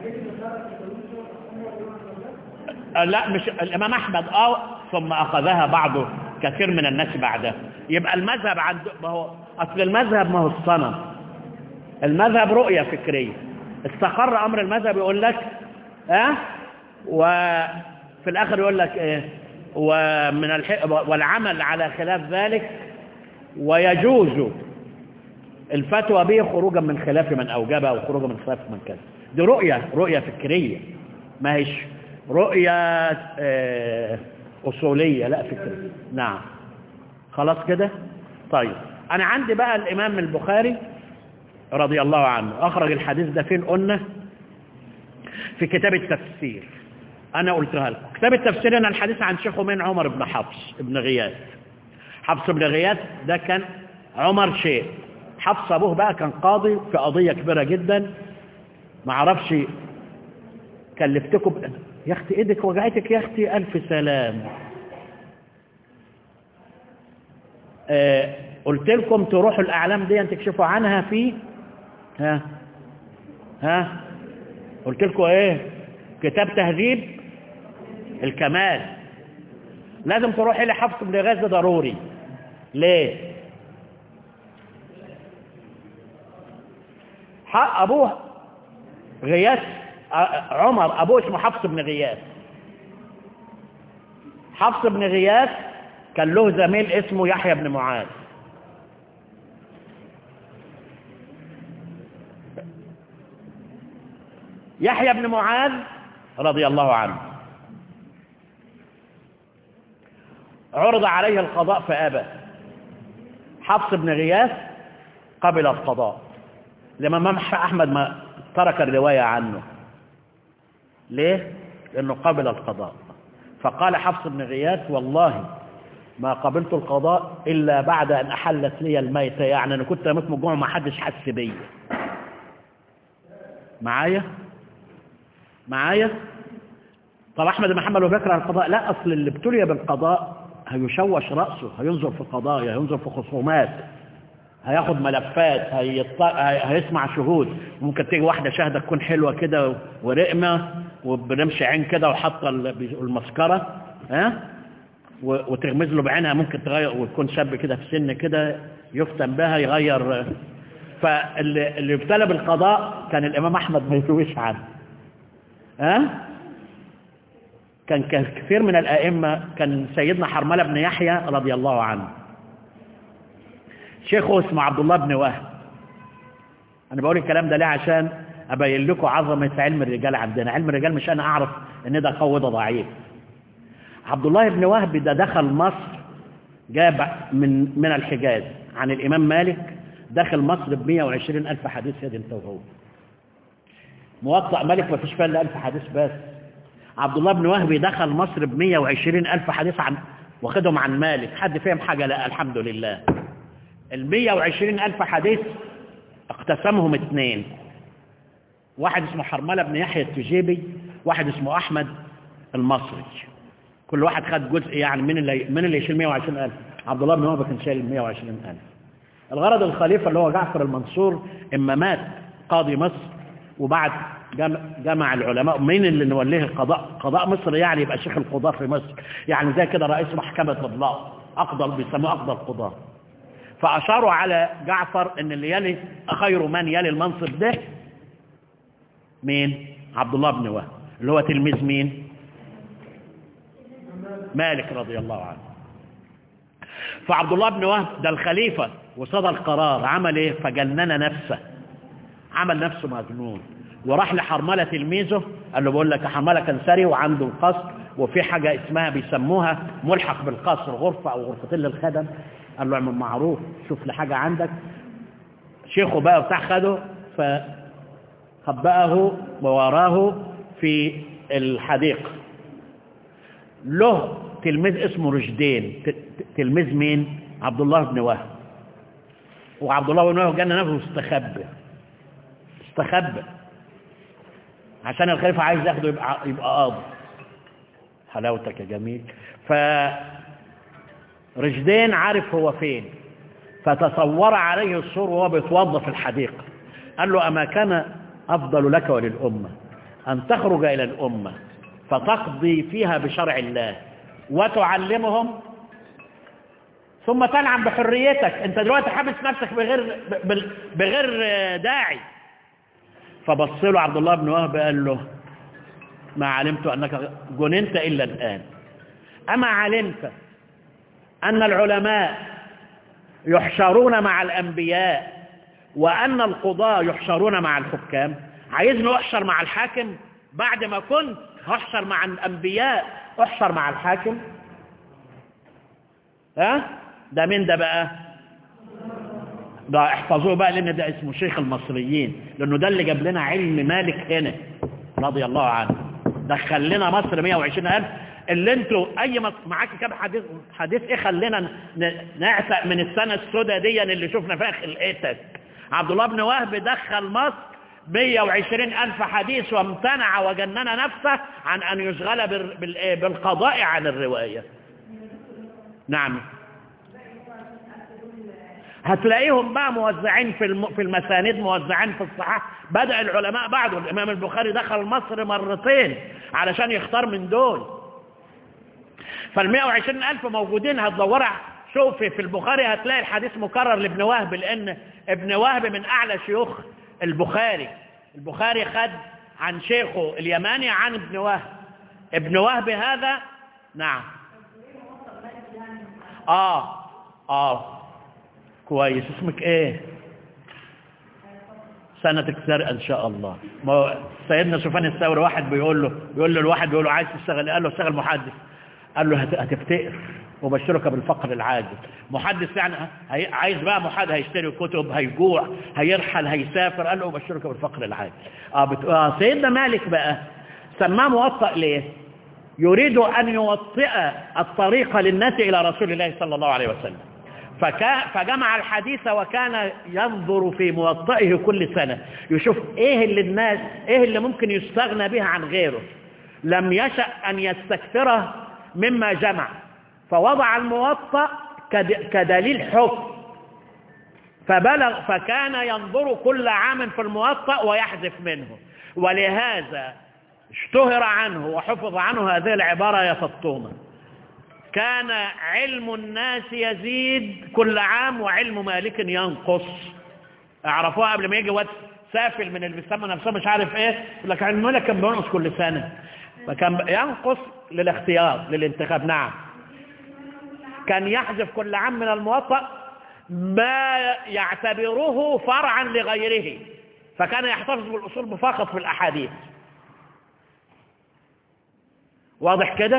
آه، لا مش الإمام أحمد اه ثم أخذها بعض كثير من الناس بعده يبقى المذهب عند ما هو أصل المذهب ما هو الصنم المذهب رؤية فكرية استقر أمر المذهب يقول لك ها أه؟ وفي الآخر يقول لك إيه ومن الح... والعمل على خلاف ذلك ويجوز الفتوى به خروجا من خلاف من أوجبها وخروجا من خلاف من كذا دي رؤية رؤية فكرية ما هيش رؤية آه، أصولية لا فكرية نعم خلاص كده طيب أنا عندي بقى الإمام البخاري رضي الله عنه أخرج الحديث ده فين قلنا في كتاب التفسير أنا قلتها لكم كتاب التفسير أنا الحديث عن شيخه من عمر بن حفص بن غياث حفص بن غياث ده كان عمر شيخ حفص ابوه بقى كان قاضي في قضية كبيرة جدا ما عرفش كلفتكم ب... يا اختي ايدك وجعتك يا اختي الف سلام آه قلت لكم تروحوا الاعلام دي تكشفوا عنها في ها ها قلت لكم ايه كتاب تهذيب الكمال لازم تروح الى حفص بن غاز ده ضروري ليه حق ابوه غياث ع- عمر ابوه اسمه حفص بن غياث حفص بن غياث كان له زميل اسمه يحيى بن معاذ يحيى بن معاذ رضي الله عنه عرض عليه القضاء فأبى حفص بن غياث قبل القضاء لما الإمام أحمد ما ترك الرواية عنه ليه؟ لأنه قبل القضاء فقال حفص بن غياث والله ما قبلت القضاء إلا بعد أن أحلت لي الميتة يعني أنا كنت أموت من الجوع ما حدش حس بيا معايا معايا طب أحمد بن محمد وبكر على القضاء لا أصل اللي ابتلي بالقضاء هيشوش رأسه هينظر في قضايا هينظر في خصومات هياخد ملفات هيط... هي- هيسمع شهود ممكن تيجي واحدة شاهدة تكون حلوة كده ورقمة وبرمش عين كده وحاطة ال- المسكرة ها و- وتغمز له بعينها ممكن تغير وتكون شاب كده في سن كده يفتن بها يغير فاللي اللي ابتلى بالقضاء كان الإمام أحمد ما يرويش عنه ها كان كثير من الأئمة كان سيدنا حرملة بن يحيى رضي الله عنه شيخه اسمه عبد الله بن وهب أنا بقول الكلام ده ليه عشان أبين لكم عظمة علم الرجال عندنا علم الرجال مش أنا أعرف إن ده قوي ده ضعيف عبد الله بن وهب ده دخل مصر جاب من من الحجاز عن الإمام مالك دخل مصر ب 120 ألف حديث يد انت وهو موطأ مالك ما فيش فيها إلا 1000 حديث بس عبد الله بن وهب دخل مصر ب 120 ألف حديث عن واخدهم عن مالك حد فهم حاجة لا الحمد لله ال 120 ألف حديث اقتسمهم اثنين واحد اسمه حرملة بن يحيى التجيبي واحد اسمه أحمد المصري كل واحد خد جزء يعني من اللي من اللي يشيل 120 ألف عبد الله بن وهب كان شايل 120 ألف الغرض الخليفة اللي هو جعفر المنصور إما مات قاضي مصر وبعد جمع, جمع العلماء مين اللي نوليه القضاء قضاء مصر يعني يبقى شيخ القضاء في مصر يعني زي كده رئيس محكمة القضاء أقضل بيسموه أقضل قضاء فأشاروا على جعفر ان اللي يلي خير من يلي المنصب ده مين عبد الله بن وهب اللي هو تلميذ مين مالك رضي الله عنه فعبد الله بن وهب ده الخليفة وصدر القرار عمل ايه فجنن نفسه عمل نفسه مجنون وراح لحرملة تلميذه قال له بقول لك يا حرملة كان سري وعنده القصر وفي حاجة اسمها بيسموها ملحق بالقصر غرفة أو غرفتين للخدم قال له اعمل معروف شوف لي حاجة عندك شيخه بقى بتاع خده فخبأه ووراه في الحديقة له تلميذ اسمه رشدين ت- ت- تلميذ مين عبد الله بن وهب وعبد الله بن وهب جنة نفسه استخبى استخبى عشان الخليفة عايز ياخده يبقى يبقى قاضي حلاوتك يا جميل ف رشدين عارف هو فين فتصور عليه السور وهو بيتوظف في الحديقة قال له أما كان أفضل لك وللأمة أن تخرج إلى الأمة فتقضي فيها بشرع الله وتعلمهم ثم تنعم بحريتك انت دلوقتي حابس نفسك بغير ب- بغير داعي فبص له عبد الله بن وهب قال له ما علمت أنك جننت إلا الآن أما علمت أن العلماء يحشرون مع الأنبياء وأن القضاة يحشرون مع الحكام عايزني أحشر مع الحاكم بعد ما كنت أحشر مع الأنبياء أحشر مع الحاكم ها ده مين ده بقى ده احفظوه بقى لأن ده اسمه شيخ المصريين لأنه ده اللي جاب لنا علم مالك هنا رضي الله عنه دخل لنا مصر 120 ألف اللي انتوا اي مص... معاكي كام حديث حديث ايه خلينا ن... نعتق من السنه السوداء دي اللي شفنا فيها خلقتك عبد الله بن وهب دخل مصر 120 ألف حديث وامتنع وجنن نفسه عن أن يشغل بال... بال... بالقضاء عن الرواية نعم هتلاقيهم بقى موزعين في الم... في المسانيد موزعين في الصحاح بدأ العلماء بعده الإمام البخاري دخل مصر مرتين علشان يختار من دول فال 120 ألف موجودين هتدور شوف في البخاري هتلاقي الحديث مكرر لابن وهب لأن ابن وهب من أعلى شيوخ البخاري البخاري خد عن شيخه اليماني عن ابن وهب ابن وهب هذا نعم آه آه كويس اسمك ايه سنتك سرقة ان شاء الله ما هو سيدنا سفيان الثوري واحد بيقول له بيقول له الواحد بيقول له عايز تشتغل قال له اشتغل محدث قال له هت- هتفتقر وبشرك بالفقر العاجل محدث يعني هي- عايز بقى محدث هيشتري كتب هيجوع هيرحل هيسافر قال له وبشرك بالفقر العاجل اه, بت... آه سيدنا مالك بقى سماه موطأ ليه يريد أن يوطئ الطريق للناس إلى رسول الله صلى الله عليه وسلم فكا فجمع الحديث وكان ينظر في موطئه كل سنة يشوف ايه اللي الناس ايه اللي ممكن يستغنى به عن غيره لم يشأ أن يستكثره مما جمع فوضع الموطأ كد- كدليل حكم فبلغ فكان ينظر كل عام في الموطأ ويحذف منه ولهذا اشتهر عنه وحفظ عنه هذه العبارة يا فطومة كان علم الناس يزيد كل عام وعلم مالك ينقص اعرفوها قبل ما يجي واد سافل من اللي بيسمى نفسه مش عارف ايه يقول لك علم مالك كان بينقص كل سنة فكان ينقص للاختيار للانتخاب نعم كان يحذف كل عام من الموطأ ما يعتبره فرعا لغيره فكان يحتفظ بالأصول فقط في الأحاديث واضح كده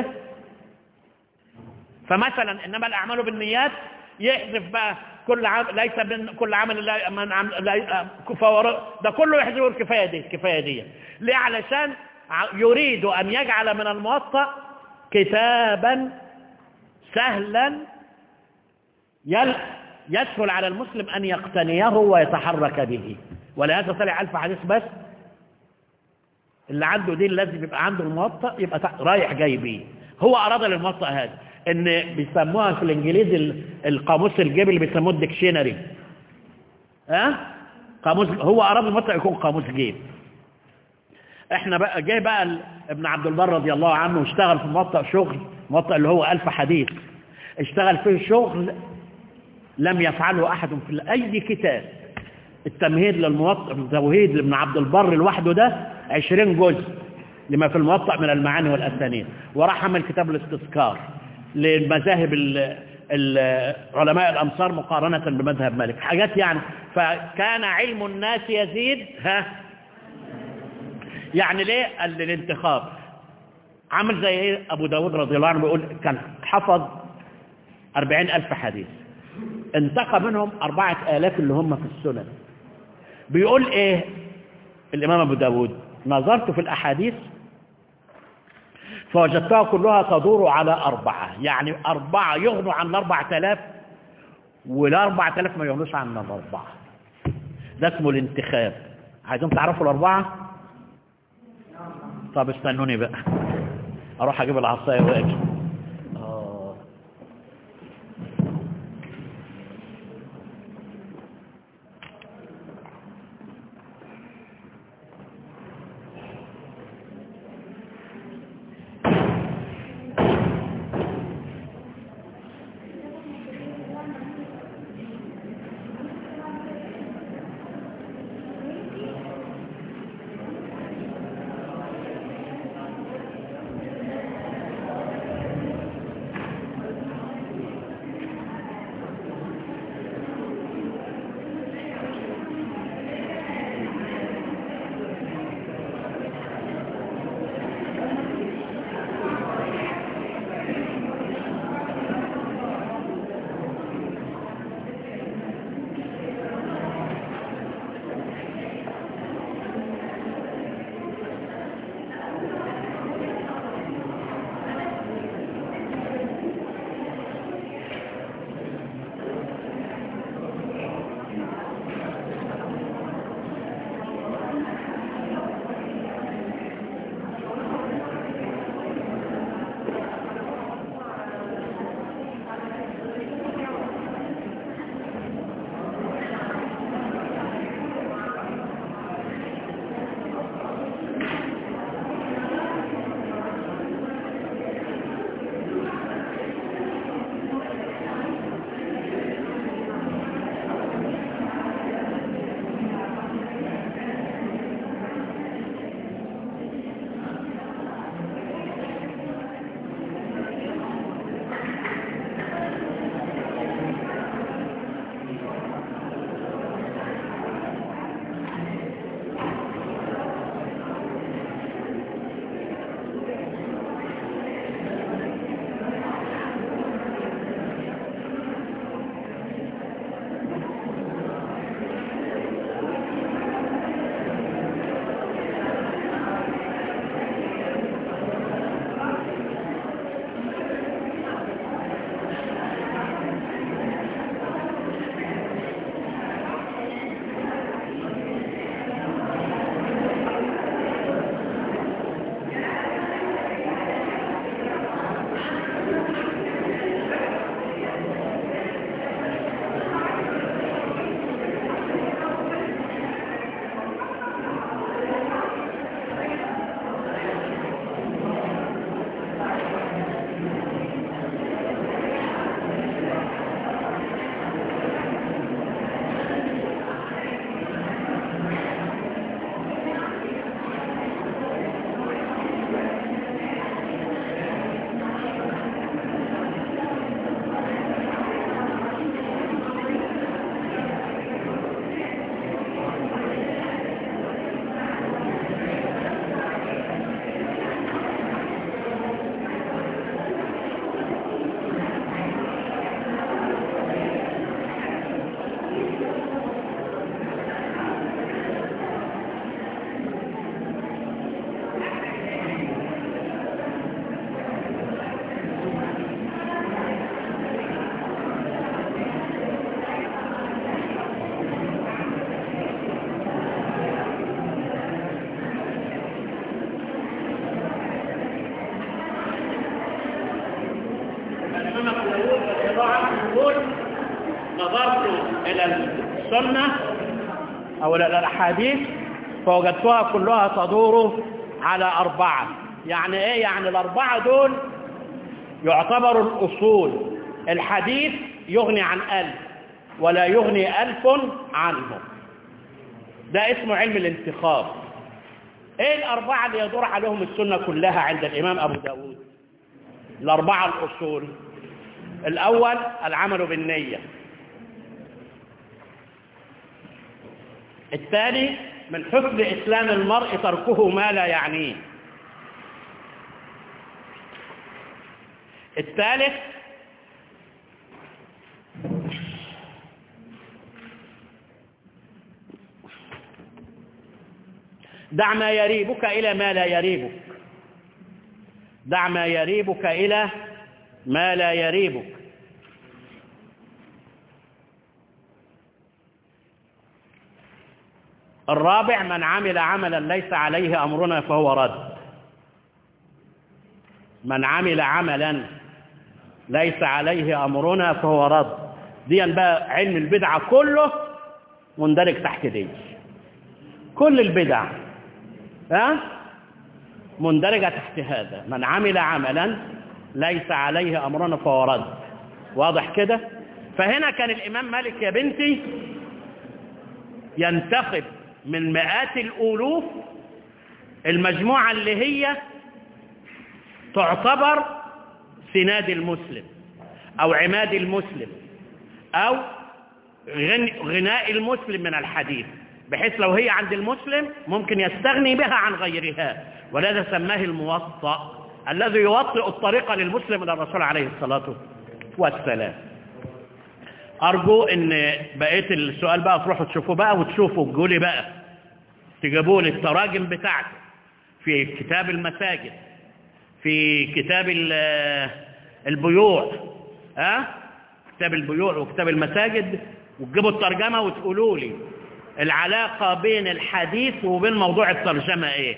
فمثلا إنما الأعمال بالنيات يحذف بقى كل عام ليس من كل عمل لا من عم لا فور ده كله يحذف الكفايه دي الكفايه دي ليه علشان ع- يريد ان يجعل من الموطأ كتابا سهلا يل يسهل على المسلم أن يقتنيه ويتحرك به ولهذا طلع ألف حديث بس اللي عنده دي لازم يبقى عنده الموطأ يبقى تع- رايح جاي بيه هو أراد للموطأ هذا إن بيسموها في الإنجليزي ال- القاموس الجيبي اللي بيسموه الديكشنري ها قاموس هو أراد الموطأ يكون قاموس جيب احنا بقى جاي بقى ال- ابن عبد البر رضي الله عنه واشتغل في موطأ شغل موطأ اللي هو ألف حديث اشتغل فيه شغل لم يفعله أحد في أي كتاب التمهيد للموطأ التوهيد لابن عبد البر لوحده ده عشرين جزء لما في الموطأ من المعاني والأسانيد وراح عمل كتاب الاستذكار للمذاهب ال- ال- علماء الأمصار مقارنة بمذهب مالك حاجات يعني فكان علم الناس يزيد ها يعني ليه قال للانتخاب عامل زي ايه ابو داود رضي الله عنه بيقول كان حفظ أربعين ألف حديث انتقى منهم أربعة آلاف اللي هم في السنن بيقول ايه الإمام أبو داود نظرت في الأحاديث فوجدتها كلها تدور على أربعة يعني أربعة يغنوا عن الأربعة آلاف والأربعة آلاف ما يغنوش عن الأربعة ده اسمه الانتخاب عايزين تعرفوا الأربعة طب استنوني بقى اروح اجيب العصايه واجي آه. نظرت إلى السنة أو إلى الأحاديث فوجدتها كلها تدور على أربعة يعني إيه يعني الأربعة دول يعتبروا الأصول الحديث يغني عن ألف ولا يغني ألف عنه ده اسمه علم الانتخاب ايه الأربعة اللي يدور عليهم السنة كلها عند الإمام أبو داود الأربعة الأصول الأول العمل بالنية الثاني من حسن إسلام المرء تركه ما لا يعنيه الثالث دع ما يريبك إلى ما لا يريبك دع ما يريبك إلى ما لا يريبك الرابع من عمل عملا ليس عليه أمرنا فهو رد من عمل عملا ليس عليه أمرنا فهو رد دي بقى علم البدعة كله مندرج تحت دي كل البدع ها مندرجة تحت هذا من عمل عملا ليس عليه أمرنا فهو رد واضح كده فهنا كان الإمام مالك يا بنتي ينتخب من مئات الألوف المجموعة اللي هي تعتبر سناد المسلم أو عماد المسلم أو غناء المسلم من الحديث بحيث لو هي عند المسلم ممكن يستغني بها عن غيرها ولذا سماه الموطأ الذي يوطئ الطريق للمسلم إلى الرسول عليه الصلاة والسلام أرجو أن بقيت السؤال بقى تروحوا تشوفوا بقى وتشوفوا تقولي بقى تجيبوا لي التراجم بتاعته في كتاب المساجد في كتاب البيوع ها كتاب البيوع وكتاب المساجد وتجيبوا الترجمة وتقولوا لي العلاقة بين الحديث وبين موضوع الترجمة ايه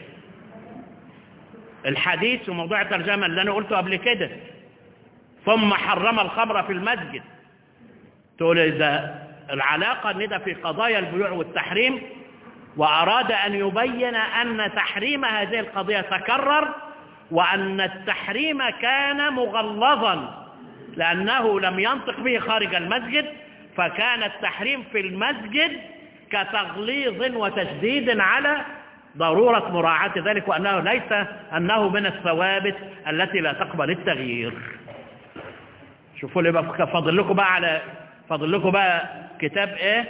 الحديث وموضوع الترجمة اللي انا قلته قبل كده ثم حرم الخمر في المسجد تقول إذا العلاقة ان ده في قضايا البيوع والتحريم وأراد أن يبين أن تحريم هذه القضية تكرر وأن التحريم كان مغلظا لأنه لم ينطق به خارج المسجد فكان التحريم في المسجد كتغليظ وتشديد على ضرورة مراعاة ذلك وأنه ليس أنه من الثوابت التي لا تقبل التغيير شوفوا لي بقى فاضل لكم بقى على فاضل لكم بقى كتاب ايه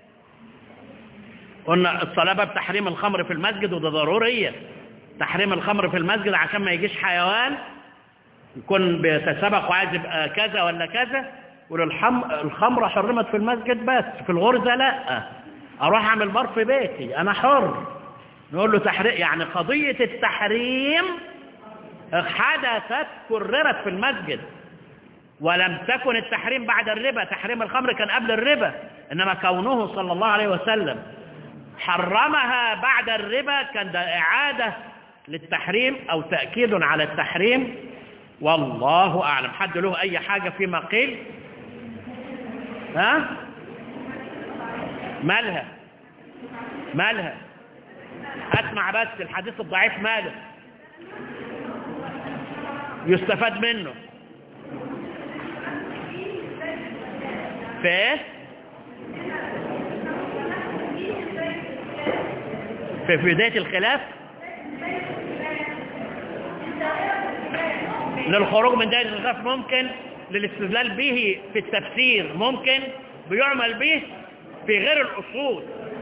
قلنا الصلاة بتحريم الخمر في المسجد وده ضرورية تحريم الخمر في المسجد عشان ما يجيش حيوان يكون بيتسابق وعايز يبقى كذا ولا كذا والخمرة حرمت في المسجد بس في الغرزة لا اروح اعمل بار في بيتي انا حر نقول له تحريم يعني قضية التحريم حدثت كررت في المسجد ولم تكن التحريم بعد الربا تحريم الخمر كان قبل الربا إنما كونه صلى الله عليه وسلم حرمها بعد الربا كان ده إعادة للتحريم أو تأكيد على التحريم والله أعلم حد له أي حاجة فيما قيل ها مالها مالها اسمع بس الحديث الضعيف ماله يستفاد منه في ايه في بداية الخلاف للخروج من دائرة الخلاف ممكن للاستدلال به في التفسير ممكن بيعمل به في غير الأصول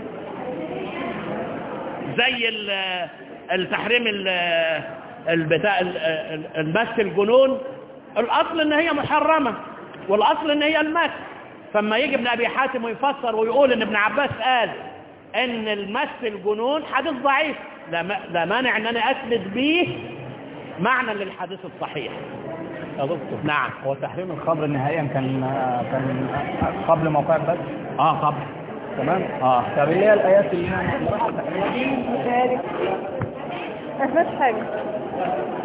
زي التحريم البتاع المس الجنون الأصل ان هي محرمة والأصل ان هي المس فما يجي ابن أبي حاتم ويفسر ويقول ان ابن عباس قال ان المس الجنون حديث ضعيف لا مانع ان انا اسند به معنى للحديث الصحيح يا دكتور نعم هو تحريم الخمر نهائيا كان كان قبل موقع البدء اه قبل تمام اه طب اللي هي الايات اللي هي ما فيهاش حاجة